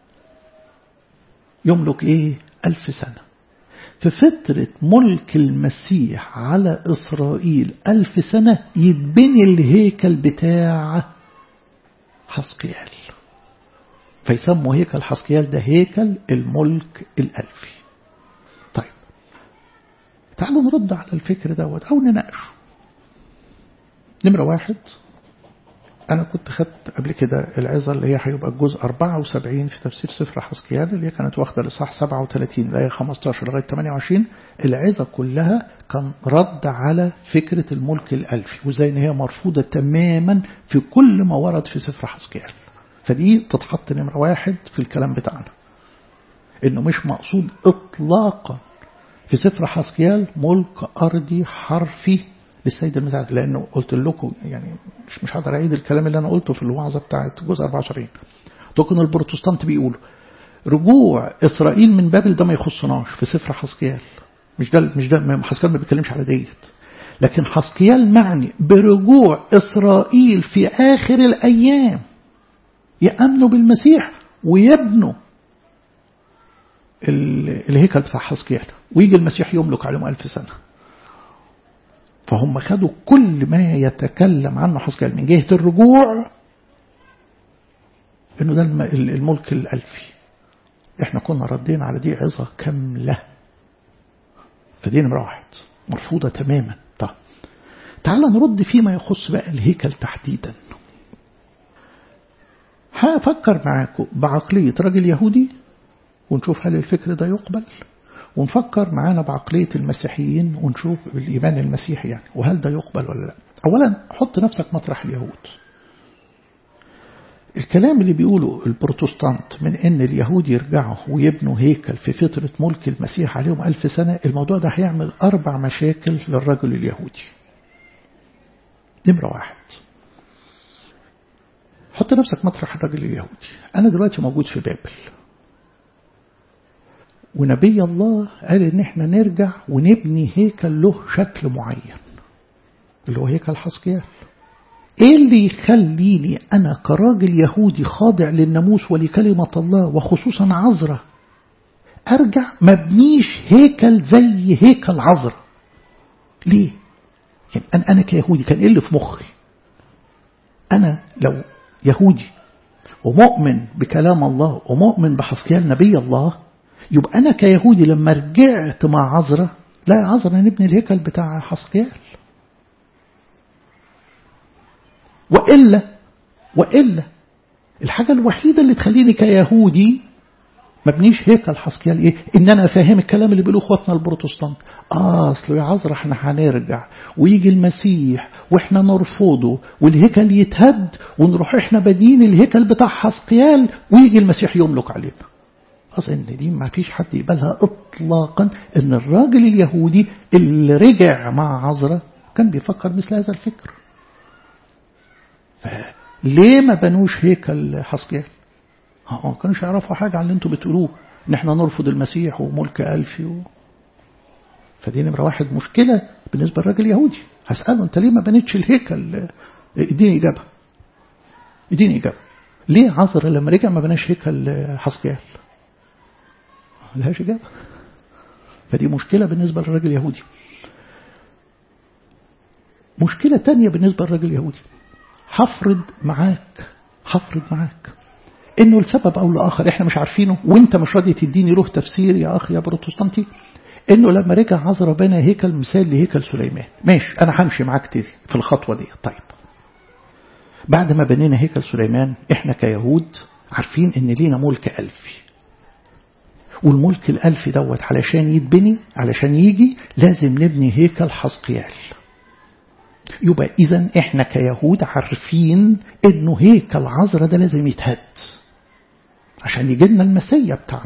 يملك إيه ألف سنة في فترة ملك المسيح على إسرائيل ألف سنة يتبني الهيكل بتاع حسقيال فيسموا هيكل حسقيال ده هيكل الملك الألفي طيب تعالوا نرد على الفكر دوت أو نناقشه نمرة واحد أنا كنت خدت قبل كده العظة اللي هي هيبقى الجزء 74 في تفسير سفر حسقيال اللي هي كانت واخدة الإصحاح 37 الآية 15 لغاية 28 العظة كلها كان رد على فكرة الملك الألفي وزي إن هي مرفوضة تماما في كل ما ورد في سفر حسقيال فدي تتحط نمرة واحد في الكلام بتاعنا إنه مش مقصود إطلاقا في سفر حسقيال ملك أرضي حرفي للسيد المسيح لأنه قلت لكم يعني مش مش هقدر أعيد الكلام اللي أنا قلته في الوعظة بتاعت جزء 74 لكن البروتستانت بيقولوا رجوع إسرائيل من بابل ده ما يخصناش في سفر حسقيال مش ده مش ده حسقيال ما بيتكلمش على ديت لكن حسقيال معني برجوع إسرائيل في آخر الأيام يأمنوا بالمسيح ويبنوا الهيكل بتاع حسقيال ويجي المسيح يملك عليهم ألف سنة فهم خدوا كل ما يتكلم عنه حسقيال من جهة الرجوع انه ده الملك الألفي احنا كنا ردينا على دي عظة كاملة فدي نمرة واحد مرفوضة تماما طيب تعال نرد فيما يخص بقى الهيكل تحديدا هفكر معاكم بعقلية راجل يهودي ونشوف هل الفكر ده يقبل ونفكر معانا بعقلية المسيحيين ونشوف الإيمان المسيحي يعني وهل ده يقبل ولا لا أولا حط نفسك مطرح اليهود الكلام اللي بيقوله البروتستانت من ان اليهود يرجعوا ويبنوا هيكل في فترة ملك المسيح عليهم ألف سنة الموضوع ده هيعمل أربع مشاكل للرجل اليهودي نمرة واحد حط نفسك مطرح الرجل اليهودي أنا دلوقتي موجود في بابل ونبي الله قال إن إحنا نرجع ونبني هيكل له شكل معين اللي هو هيكل حسقيال ايه اللي يخليني انا كراجل يهودي خاضع للناموس ولكلمة الله وخصوصا عذرة ارجع مبنيش هيكل زي هيكل عذرة ليه يعني انا, أنا كيهودي كان ايه اللي في مخي انا لو يهودي ومؤمن بكلام الله ومؤمن بحسقيال نبي الله يبقى انا كيهودي لما رجعت مع عذرة لا يا عذرة نبني الهيكل بتاع حسقيال وإلا وإلا الحاجة الوحيدة اللي تخليني كيهودي ما بنيش هيكل حسقيال ايه ان انا فاهم الكلام اللي بيقولوه اخواتنا البروتستانت اه اصل يا عذرا احنا هنرجع ويجي المسيح واحنا نرفضه والهيكل يتهد ونروح احنا بادين الهيكل بتاع حسقيال ويجي المسيح يملك علينا اظن دي ما فيش حد يقبلها اطلاقا ان الراجل اليهودي اللي رجع مع عذرا كان بيفكر مثل هذا الفكر فليه ما بنوش هيكل حسقيال ما كانوش يعرفوا حاجة عن اللي انتوا بتقولوه ان احنا نرفض المسيح وملك ألفي و... فدي نمرة واحد مشكلة بالنسبة للراجل اليهودي هسأله انت ليه ما بنيتش الهيكل اديني إجابة اديني إجابة ليه عذر لما رجع ما بناش هيكل حسقيال لهاش إجابة فدي مشكلة بالنسبة للراجل اليهودي مشكلة تانية بالنسبة للراجل اليهودي هفرض معاك هفرض معاك انه لسبب او لاخر احنا مش عارفينه وانت مش راضي تديني له تفسير يا اخ يا بروتستانتي انه لما رجع عذرا بنى هيكل مثال لهيكل سليمان ماشي انا همشي معاك في الخطوه دي طيب بعد ما بنينا هيكل سليمان احنا كيهود عارفين ان لينا ملك الفي والملك الالفي دوت علشان يتبني علشان يجي لازم نبني هيكل حسقيال يبقى إذا إحنا كيهود عارفين إنه هيكل عذرا ده لازم يتهد عشان يجي لنا المسيا بتاعنا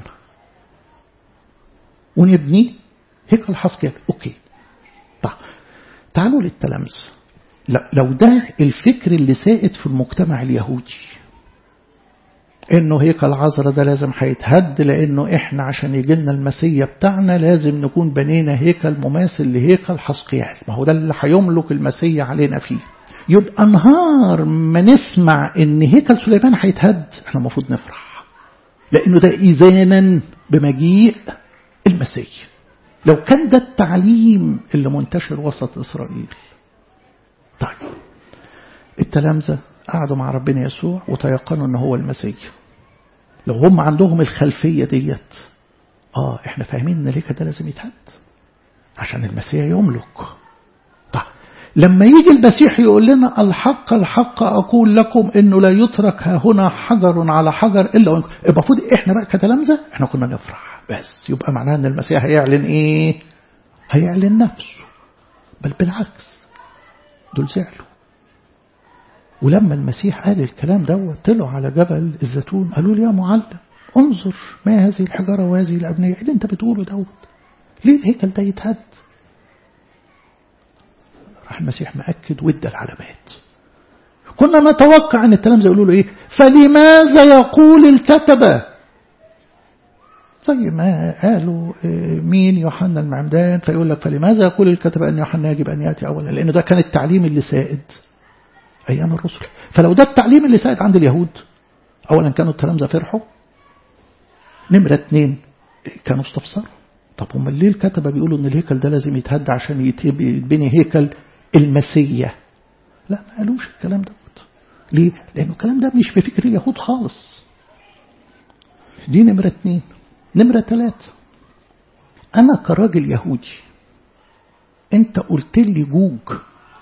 ونبني هيكل حسقيال أوكي طيب تعالوا للتلامذة لو ده الفكر اللي سائد في المجتمع اليهودي انه هيكل عذرا ده لازم هيتهد لانه احنا عشان يجي لنا المسيا بتاعنا لازم نكون بنينا هيكل مماثل لهيكل حسقيال ما هو ده اللي هيملك المسيا علينا فيه يبقى نهار ما نسمع ان هيكل سليمان هيتهد احنا المفروض نفرح لانه ده اذانا بمجيء المسيا لو كان ده التعليم اللي منتشر وسط اسرائيل طيب التلامذه قعدوا مع ربنا يسوع وتيقنوا ان هو المسيح لو هم عندهم الخلفية ديت اه احنا فاهمين ان ليك ده لازم يتهد عشان المسيح يملك طيب لما يجي المسيح يقول لنا الحق الحق أقول لكم إنه لا يترك ها هنا حجر على حجر إلا وإنكم المفروض إحنا بقى كتلامذة إحنا كنا نفرح بس يبقى معناه إن المسيح هيعلن إيه؟ هيعلن نفسه بل بالعكس دول زعلوا ولما المسيح قال الكلام دوت طلعوا على جبل الزيتون قالوا له يا معلم انظر ما هذه الحجارة وهذه الأبنية اللي انت بتقوله دوت ليه الهيكل ده يتهد راح المسيح مأكد وادى العلامات كنا نتوقع ان التلامذة يقولوا له ايه فلماذا يقول الكتبة زي ما قالوا مين يوحنا المعمدان فيقول لك فلماذا يقول الكتب أن يوحنا يجب أن يأتي أولا لأن ده كان التعليم اللي سائد أيام الرسل فلو ده التعليم اللي سائد عند اليهود أولا كانوا التلامذة فرحوا نمرة اتنين كانوا استفسروا طب هم ليه الكتبة بيقولوا ان الهيكل ده لازم يتهد عشان يتبني هيكل المسية لا ما قالوش الكلام ده ليه لأنه الكلام ده مش في فكر اليهود خالص دي نمرة اتنين نمرة ثلاثة أنا كراجل يهودي أنت قلت لي جوج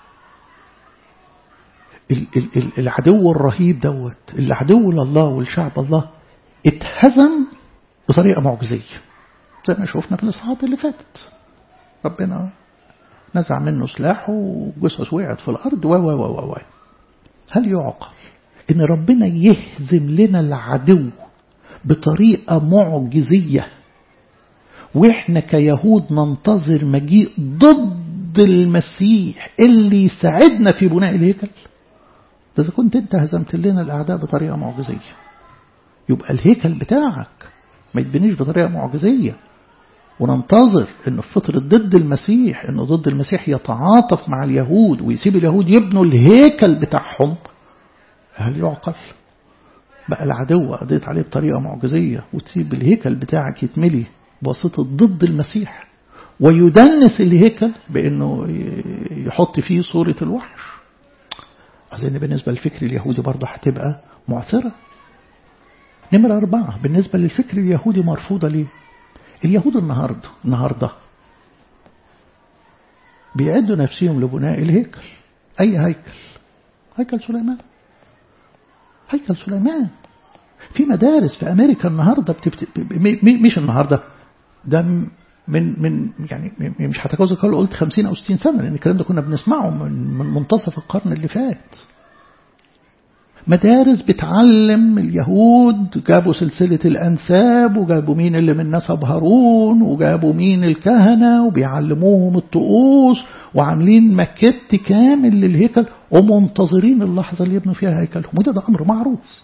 العدو الرهيب دوت العدو لله والشعب الله اتهزم بطريقة معجزية زي ما شفنا في الإصحاحات اللي فاتت ربنا نزع منه سلاحه وجثث وقعت في الأرض و و و و هل يعقل إن ربنا يهزم لنا العدو بطريقة معجزية وإحنا كيهود ننتظر مجيء ضد المسيح اللي يساعدنا في بناء الهيكل ده إذا كنت أنت هزمت لنا الأعداء بطريقة معجزية يبقى الهيكل بتاعك ما يتبنيش بطريقة معجزية وننتظر انه في فترة ضد المسيح انه ضد المسيح يتعاطف مع اليهود ويسيب اليهود يبنوا الهيكل بتاعهم هل يعقل بقى العدو قضيت عليه بطريقة معجزية وتسيب الهيكل بتاعك يتملي بواسطة ضد المسيح ويدنس الهيكل بانه يحط فيه صورة الوحش أظن بالنسبة للفكر اليهودي برضه هتبقى معثرة نمرة أربعة بالنسبة للفكر اليهودي مرفوضة ليه اليهود النهاردة النهاردة بيعدوا نفسهم لبناء الهيكل أي هيكل هيكل سليمان هيكل سليمان في مدارس في أمريكا النهاردة بتبت... مش النهاردة ده من من يعني مش هتجاوز القول قلت 50 أو 60 سنة لأن الكلام ده كنا بنسمعه من, من منتصف القرن اللي فات مدارس بتعلم اليهود جابوا سلسلة الأنساب وجابوا مين اللي من نسب هارون وجابوا مين الكهنة وبيعلموهم الطقوس وعاملين مكت كامل للهيكل ومنتظرين اللحظة اللي يبنوا فيها هيكلهم وده ده أمر معروف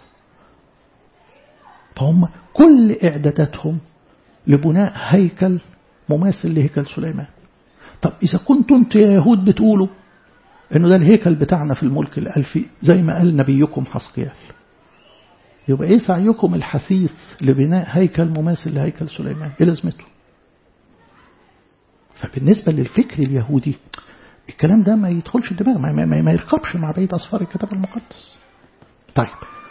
فهم كل إعداداتهم لبناء هيكل مماثل لهيكل سليمان طب إذا كنتوا أنتوا يا يهود بتقولوا انه ده الهيكل بتاعنا في الملك الألفي زي ما قال نبيكم حسقيال يبقى ايه سعيكم الحثيث لبناء هيكل مماثل لهيكل سليمان ايه لازمته فبالنسبة للفكر اليهودي الكلام ده ما يدخلش الدماغ ما, ما, ما يركبش مع بقية أصفار الكتاب المقدس طيب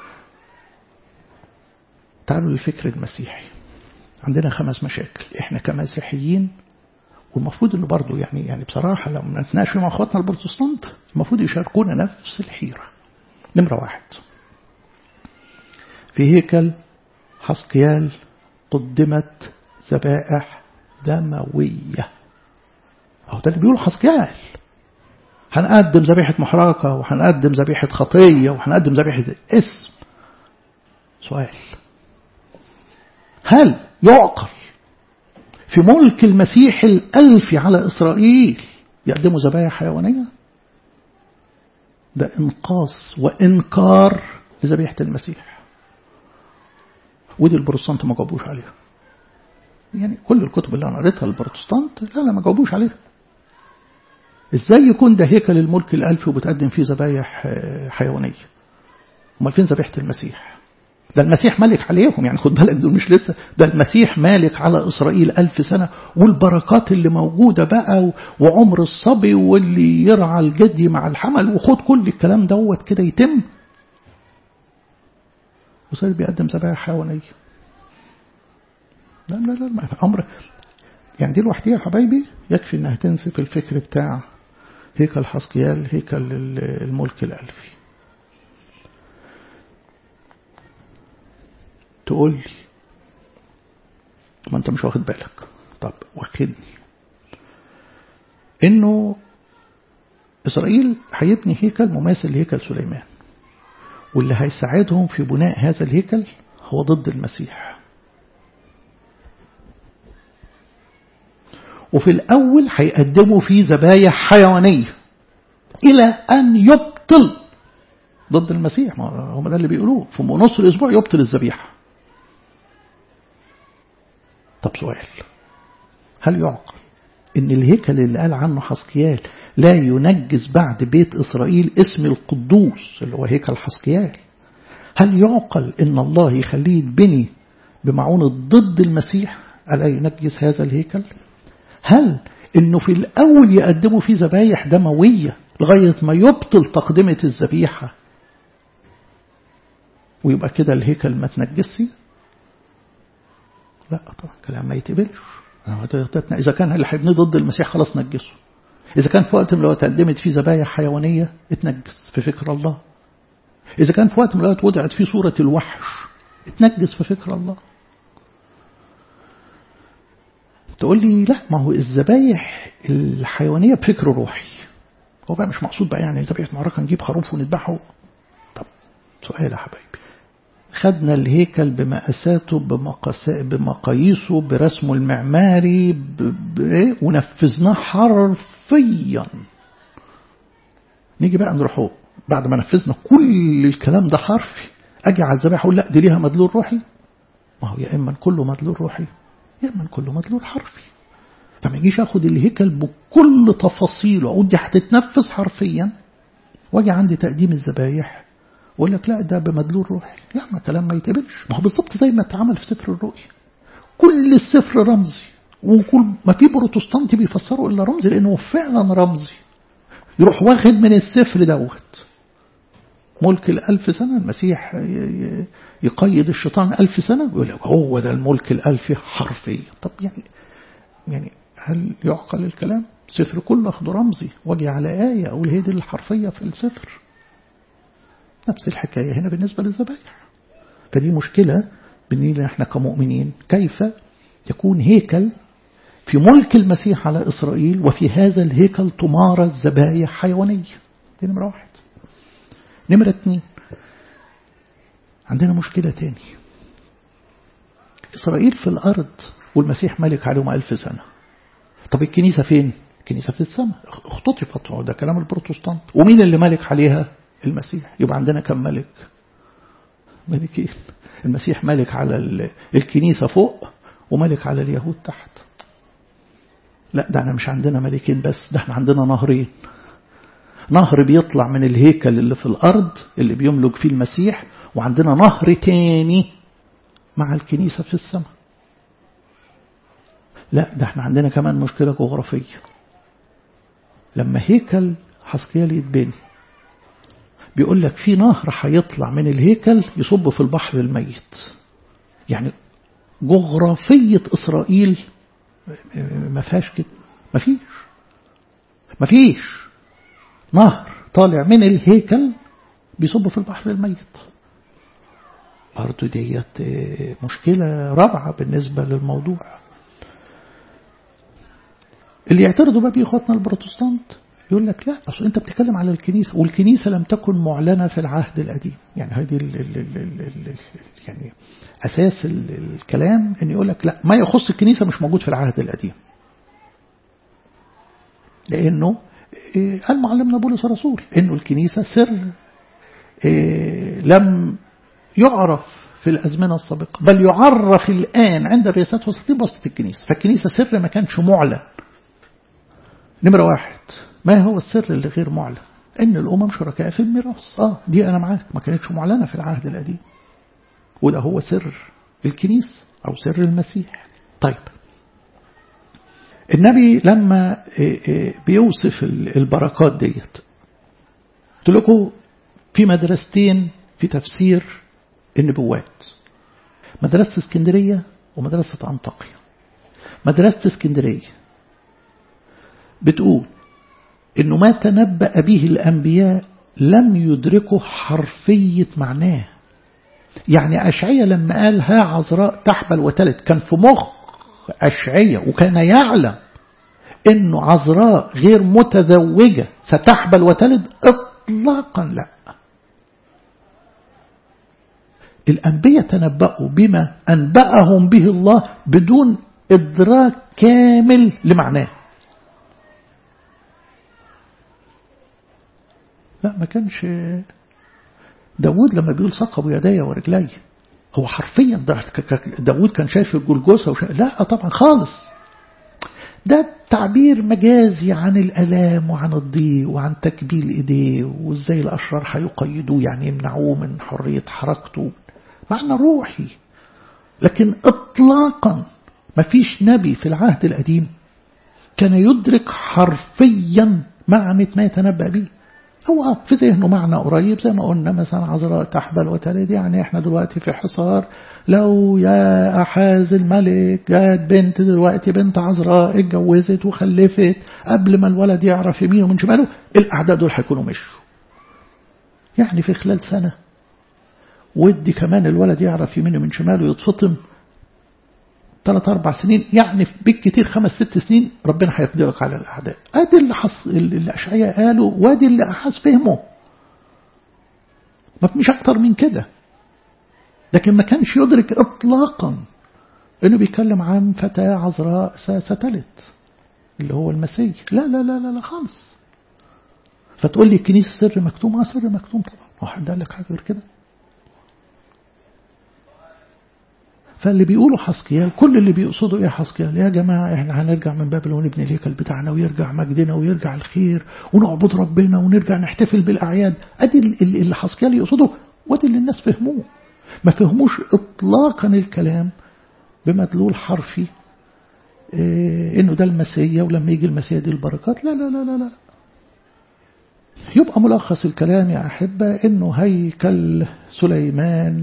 تعالوا للفكر المسيحي عندنا خمس مشاكل احنا كمسيحيين والمفروض انه برضه يعني يعني بصراحه لو نتناقش مع اخواتنا البروتستانت المفروض يشاركونا نفس الحيره. نمره واحد. في هيكل حسقيال قدمت ذبائح دمويه. اهو ده اللي بيقول حسقيال. هنقدم ذبيحه محرقه وهنقدم ذبيحه خطيه وهنقدم ذبيحه اسم. سؤال. هل يعقل في ملك المسيح الألفي على إسرائيل يقدموا ذبايح حيوانية ده إنقاص وإنكار لذبيحة المسيح ودي البروتستانت ما جاوبوش عليها يعني كل الكتب اللي أنا قريتها البروتستانت لا لا ما جاوبوش عليها ازاي يكون ده هيكل الملك الألفي وبتقدم فيه ذبايح حيوانية امال فين ذبيحة المسيح ده المسيح ملك عليهم يعني خد بالك دول مش لسه ده المسيح مالك على إسرائيل ألف سنة والبركات اللي موجودة بقى وعمر الصبي واللي يرعى الجدي مع الحمل وخد كل الكلام دوت كده يتم وصار بيقدم ذبائح حيوانية لا لا لا أمر يعني دي لوحديها يا حبايبي يكفي انها تنسف الفكر بتاع هيكل حسقيال هيكل الملك الألفي تقول لي ما انت مش واخد بالك طب واخدني انه اسرائيل هيبني هيكل مماثل لهيكل سليمان واللي هيساعدهم في بناء هذا الهيكل هو ضد المسيح وفي الأول هيقدموا فيه ذبايح حيوانية إلى أن يبطل ضد المسيح ما هم ده اللي بيقولوه في نص الأسبوع يبطل الذبيحة طب سؤال هل يعقل ان الهيكل اللي قال عنه حسقيال لا ينجس بعد بيت إسرائيل اسم القدوس اللي هو هيكل حسقيال هل يعقل ان الله يخليه يتبني بمعونة ضد المسيح ألا ينجس هذا الهيكل هل انه في الاول يقدموا فيه ذبايح دموية لغاية ما يبطل تقدمة الذبيحة ويبقى كده الهيكل ما تنجسي لا طبعا كلام ما يتقبلش إذا كان اللي هيبنيه ضد المسيح خلاص نجسه إذا كان في وقت من الأوقات قدمت فيه ذبايح حيوانية اتنجس في فكر الله إذا كان في وقت من الأوقات وضعت فيه صورة الوحش اتنجس في فكر الله تقول لي لا ما هو الذبايح الحيوانية بفكر روحي هو بقى مش مقصود بقى يعني ذبيحة معركة نجيب خروف ونذبحه طب سؤال يا حبايبي خدنا الهيكل بمقاساته بمقاييسه برسمه المعماري ب... ب... ونفذناه حرفيا نيجي بقى نروح بعد ما نفذنا كل الكلام ده حرفي اجي على الذبائح اقول لا دي ليها مدلول روحي ما هو يا اما كله مدلول روحي يا اما كله مدلول حرفي فما يجيش اخد الهيكل بكل تفاصيله اقول دي هتتنفذ حرفيا واجي عندي تقديم الذبايح ويقول لك لا ده بمدلول روحي لا ما كلام ما يتقبلش ما هو بالظبط زي ما اتعمل في سفر الرؤيا كل السفر رمزي وكل ما في بروتستانتي بيفسروا الا رمزي لانه فعلا رمزي يروح واخد من السفر دوت ملك الألف سنة المسيح يقيد الشيطان ألف سنة يقول لك هو ده الملك الألفي حرفيا طب يعني يعني هل يعقل الكلام سفر كله أخده رمزي واجي على آية أقول هي دي الحرفية في السفر نفس الحكاية هنا بالنسبة للذبائح فدي مشكلة بالنسبة احنا كمؤمنين كيف يكون هيكل في ملك المسيح على إسرائيل وفي هذا الهيكل تمارس ذبائح حيوانية دي نمرة واحد نمرة اتنين عندنا مشكلة تاني إسرائيل في الأرض والمسيح ملك عليهم ألف سنة طب الكنيسة فين؟ الكنيسة في السماء اختطفت ده كلام البروتستانت ومين اللي ملك عليها؟ المسيح يبقى عندنا كم ملك ملكين المسيح ملك على الكنيسة فوق وملك على اليهود تحت لا ده احنا مش عندنا ملكين بس ده احنا عندنا نهرين نهر بيطلع من الهيكل اللي في الأرض اللي بيملك فيه المسيح وعندنا نهر تاني مع الكنيسة في السماء لا ده احنا عندنا كمان مشكلة جغرافية لما هيكل حسقيال يتبني بيقول لك في نهر هيطلع من الهيكل يصب في البحر الميت يعني جغرافية إسرائيل ما فيهاش كده ما فيش ما فيش نهر طالع من الهيكل بيصب في البحر الميت برضه ديت مشكلة رابعة بالنسبة للموضوع اللي يعترضوا بقى بيه اخواتنا البروتستانت يقول لك لا أصل أنت بتتكلم على الكنيسة والكنيسة لم تكن معلنة في العهد القديم يعني هذه ال ال ال ال ال يعني أساس الكلام أن يقول لك لا ما يخص الكنيسة مش موجود في العهد القديم لأنه قال معلمنا بولس الرسول أنه الكنيسة سر لم يعرف في الأزمنة السابقة بل يعرف الآن عند الرئاسات والسلاطين بسطة الكنيسة فالكنيسة سر ما كانش معلن نمرة واحد ما هو السر اللي غير معلن ان الامم شركاء في الميراث اه دي انا معاك ما كانتش معلنه في العهد القديم وده هو سر الكنيسه او سر المسيح طيب النبي لما بيوصف البركات ديت قلت لكم في مدرستين في تفسير النبوات مدرسة اسكندرية ومدرسة أنطاكيا مدرسة اسكندرية بتقول إنه ما تنبأ به الأنبياء لم يدركوا حرفية معناه يعني أشعية لما قال ها عذراء تحبل وتلد كان في مخ أشعية وكان يعلم إنه عذراء غير متزوجة ستحبل وتلد إطلاقا لا الأنبياء تنبأوا بما أنبأهم به الله بدون إدراك كامل لمعناه لا ما كانش داود لما بيقول ثقبوا يدي ورجلي هو حرفيا داود كان شايف الجلجوسة وشايف لا طبعا خالص ده تعبير مجازي عن الألام وعن الضيق وعن تكبيل إيديه وإزاي الأشرار هيقيدوه يعني يمنعوه من حرية حركته معنى روحي لكن إطلاقا ما فيش نبي في العهد القديم كان يدرك حرفيا معنى ما يتنبأ به هو في ذهنه معنى قريب زي ما قلنا مثلا عذراء تحبل وتلد يعني احنا دلوقتي في حصار لو يا أحاز الملك جات بنت دلوقتي بنت عذراء اتجوزت وخلفت قبل ما الولد يعرف يمينه من شماله الأعداء دول هيكونوا مشوا يعني في خلال سنة ودي كمان الولد يعرف يمينه من شماله يتفطم ثلاث أربع سنين يعني بالكثير خمس ست سنين ربنا هيقدرك على الأعداء أدي اللي, حص... اللي أشعياء قالوا وادي اللي أحس فهمه ما مش أكتر من كده لكن ما كانش يدرك إطلاقا إنه بيتكلم عن فتاة عذراء ستلت اللي هو المسيح لا لا لا لا, لا خالص فتقول لي الكنيسة سر مكتوم اه سر مكتوم طبعا هو حد قال لك حاجة غير كده فاللي بيقولوا حسكيال كل اللي بيقصدوا ايه حسكيال يا جماعة احنا هنرجع من بابل ونبني الهيكل بتاعنا ويرجع مجدنا ويرجع الخير ونعبد ربنا ونرجع نحتفل بالأعياد ادي اللي حسكيال يقصده وادي اللي الناس فهموه ما فهموش اطلاقا الكلام بمدلول حرفي إيه انه ده المسيا ولما يجي المسيا دي البركات لا لا لا لا لا يبقى ملخص الكلام يا أحبة انه هيكل سليمان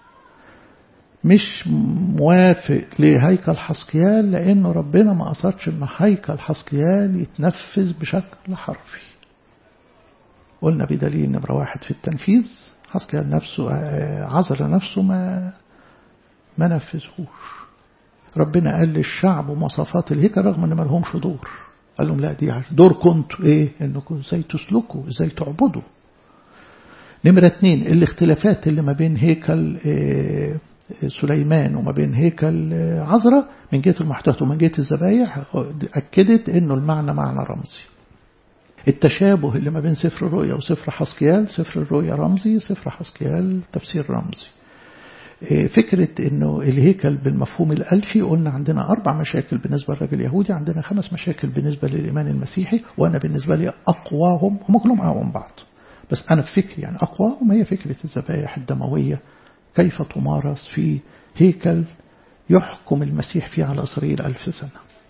مش موافق لهيكل حسقيال لأنه ربنا ما قصدش أن هيكل حسقيال يتنفذ بشكل حرفي قلنا بدليل نمرة واحد في التنفيذ حسقيال نفسه عزل نفسه ما ما نفذهوش ربنا قال للشعب ومواصفات الهيكل رغم ان ما لهمش دور قال لهم لا دي دور كنتوا ايه انكم ازاي تسلكوا ازاي تعبدوا نمرة اتنين الاختلافات اللي ما بين هيكل إيه سليمان وما بين هيكل عذراء من جهة المحتوى ومن جهة الذبايح أكدت أنه المعنى معنى رمزي التشابه اللي ما بين سفر الرؤيا وسفر حسكيال سفر الرؤيا رمزي سفر حسكيال تفسير رمزي فكرة أنه الهيكل بالمفهوم الألفي قلنا عندنا أربع مشاكل بالنسبة للراجل اليهودي عندنا خمس مشاكل بالنسبة للإيمان المسيحي وأنا بالنسبة لي أقواهم هم كلهم أقوى بعض بس أنا في فكري يعني أقواهم هي فكرة الذبايح الدموية كيف تمارس في هيكل يحكم المسيح فيه على إسرائيل ألف سنة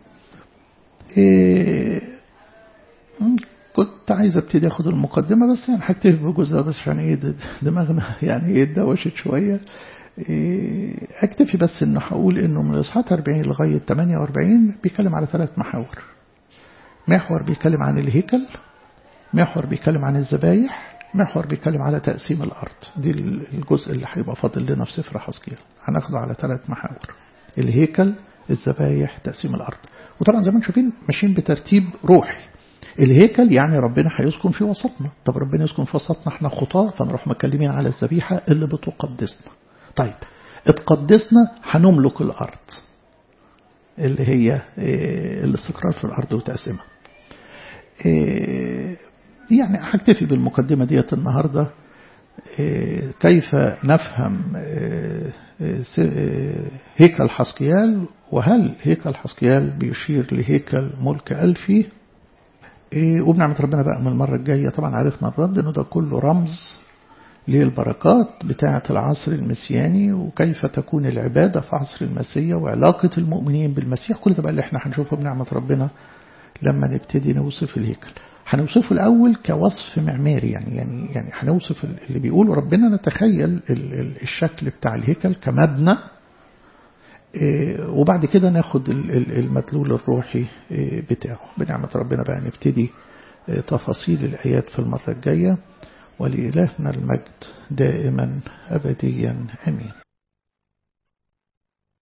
إيه كنت عايز ابتدي اخد المقدمة بس يعني هكتفي بالجزء ده بس عشان ايه دماغنا يعني ايه اتدوشت شوية إيه اكتفي بس انه هقول انه من الاصحاحات 40 لغاية 48 بيتكلم على ثلاث محاور محور بيتكلم عن الهيكل محور بيتكلم عن الذبايح محور بيتكلم على تقسيم الأرض دي الجزء اللي هيبقى فاضل لنا في سفر حسكيل هناخده على ثلاث محاور الهيكل الذبايح تقسيم الأرض وطبعا زي ما انتم شايفين ماشيين بترتيب روحي الهيكل يعني ربنا هيسكن في وسطنا طب ربنا يسكن في وسطنا احنا خطاة فنروح مكلمين على الذبيحة اللي بتقدسنا طيب اتقدسنا هنملك الأرض اللي هي الاستقرار في الأرض وتقسيمها يعني هكتفي بالمقدمة ديت النهاردة كيف نفهم هيكل حسكيال وهل هيكل حسكيال بيشير لهيكل ملك ألفي وبنعمة ربنا بقى من المرة الجاية طبعا عرفنا الرد انه ده كله رمز للبركات بتاعة العصر المسياني وكيف تكون العبادة في عصر المسيح وعلاقة المؤمنين بالمسيح كل ده بقى اللي احنا هنشوفه بنعمة ربنا لما نبتدي نوصف الهيكل هنوصفه الأول كوصف معماري يعني يعني يعني هنوصف اللي بيقوله ربنا نتخيل الشكل بتاع الهيكل كمبنى وبعد كده ناخد المدلول الروحي بتاعه بنعمة ربنا بقى نبتدي تفاصيل الآيات في المرة الجاية ولإلهنا المجد دائما أبديا أمين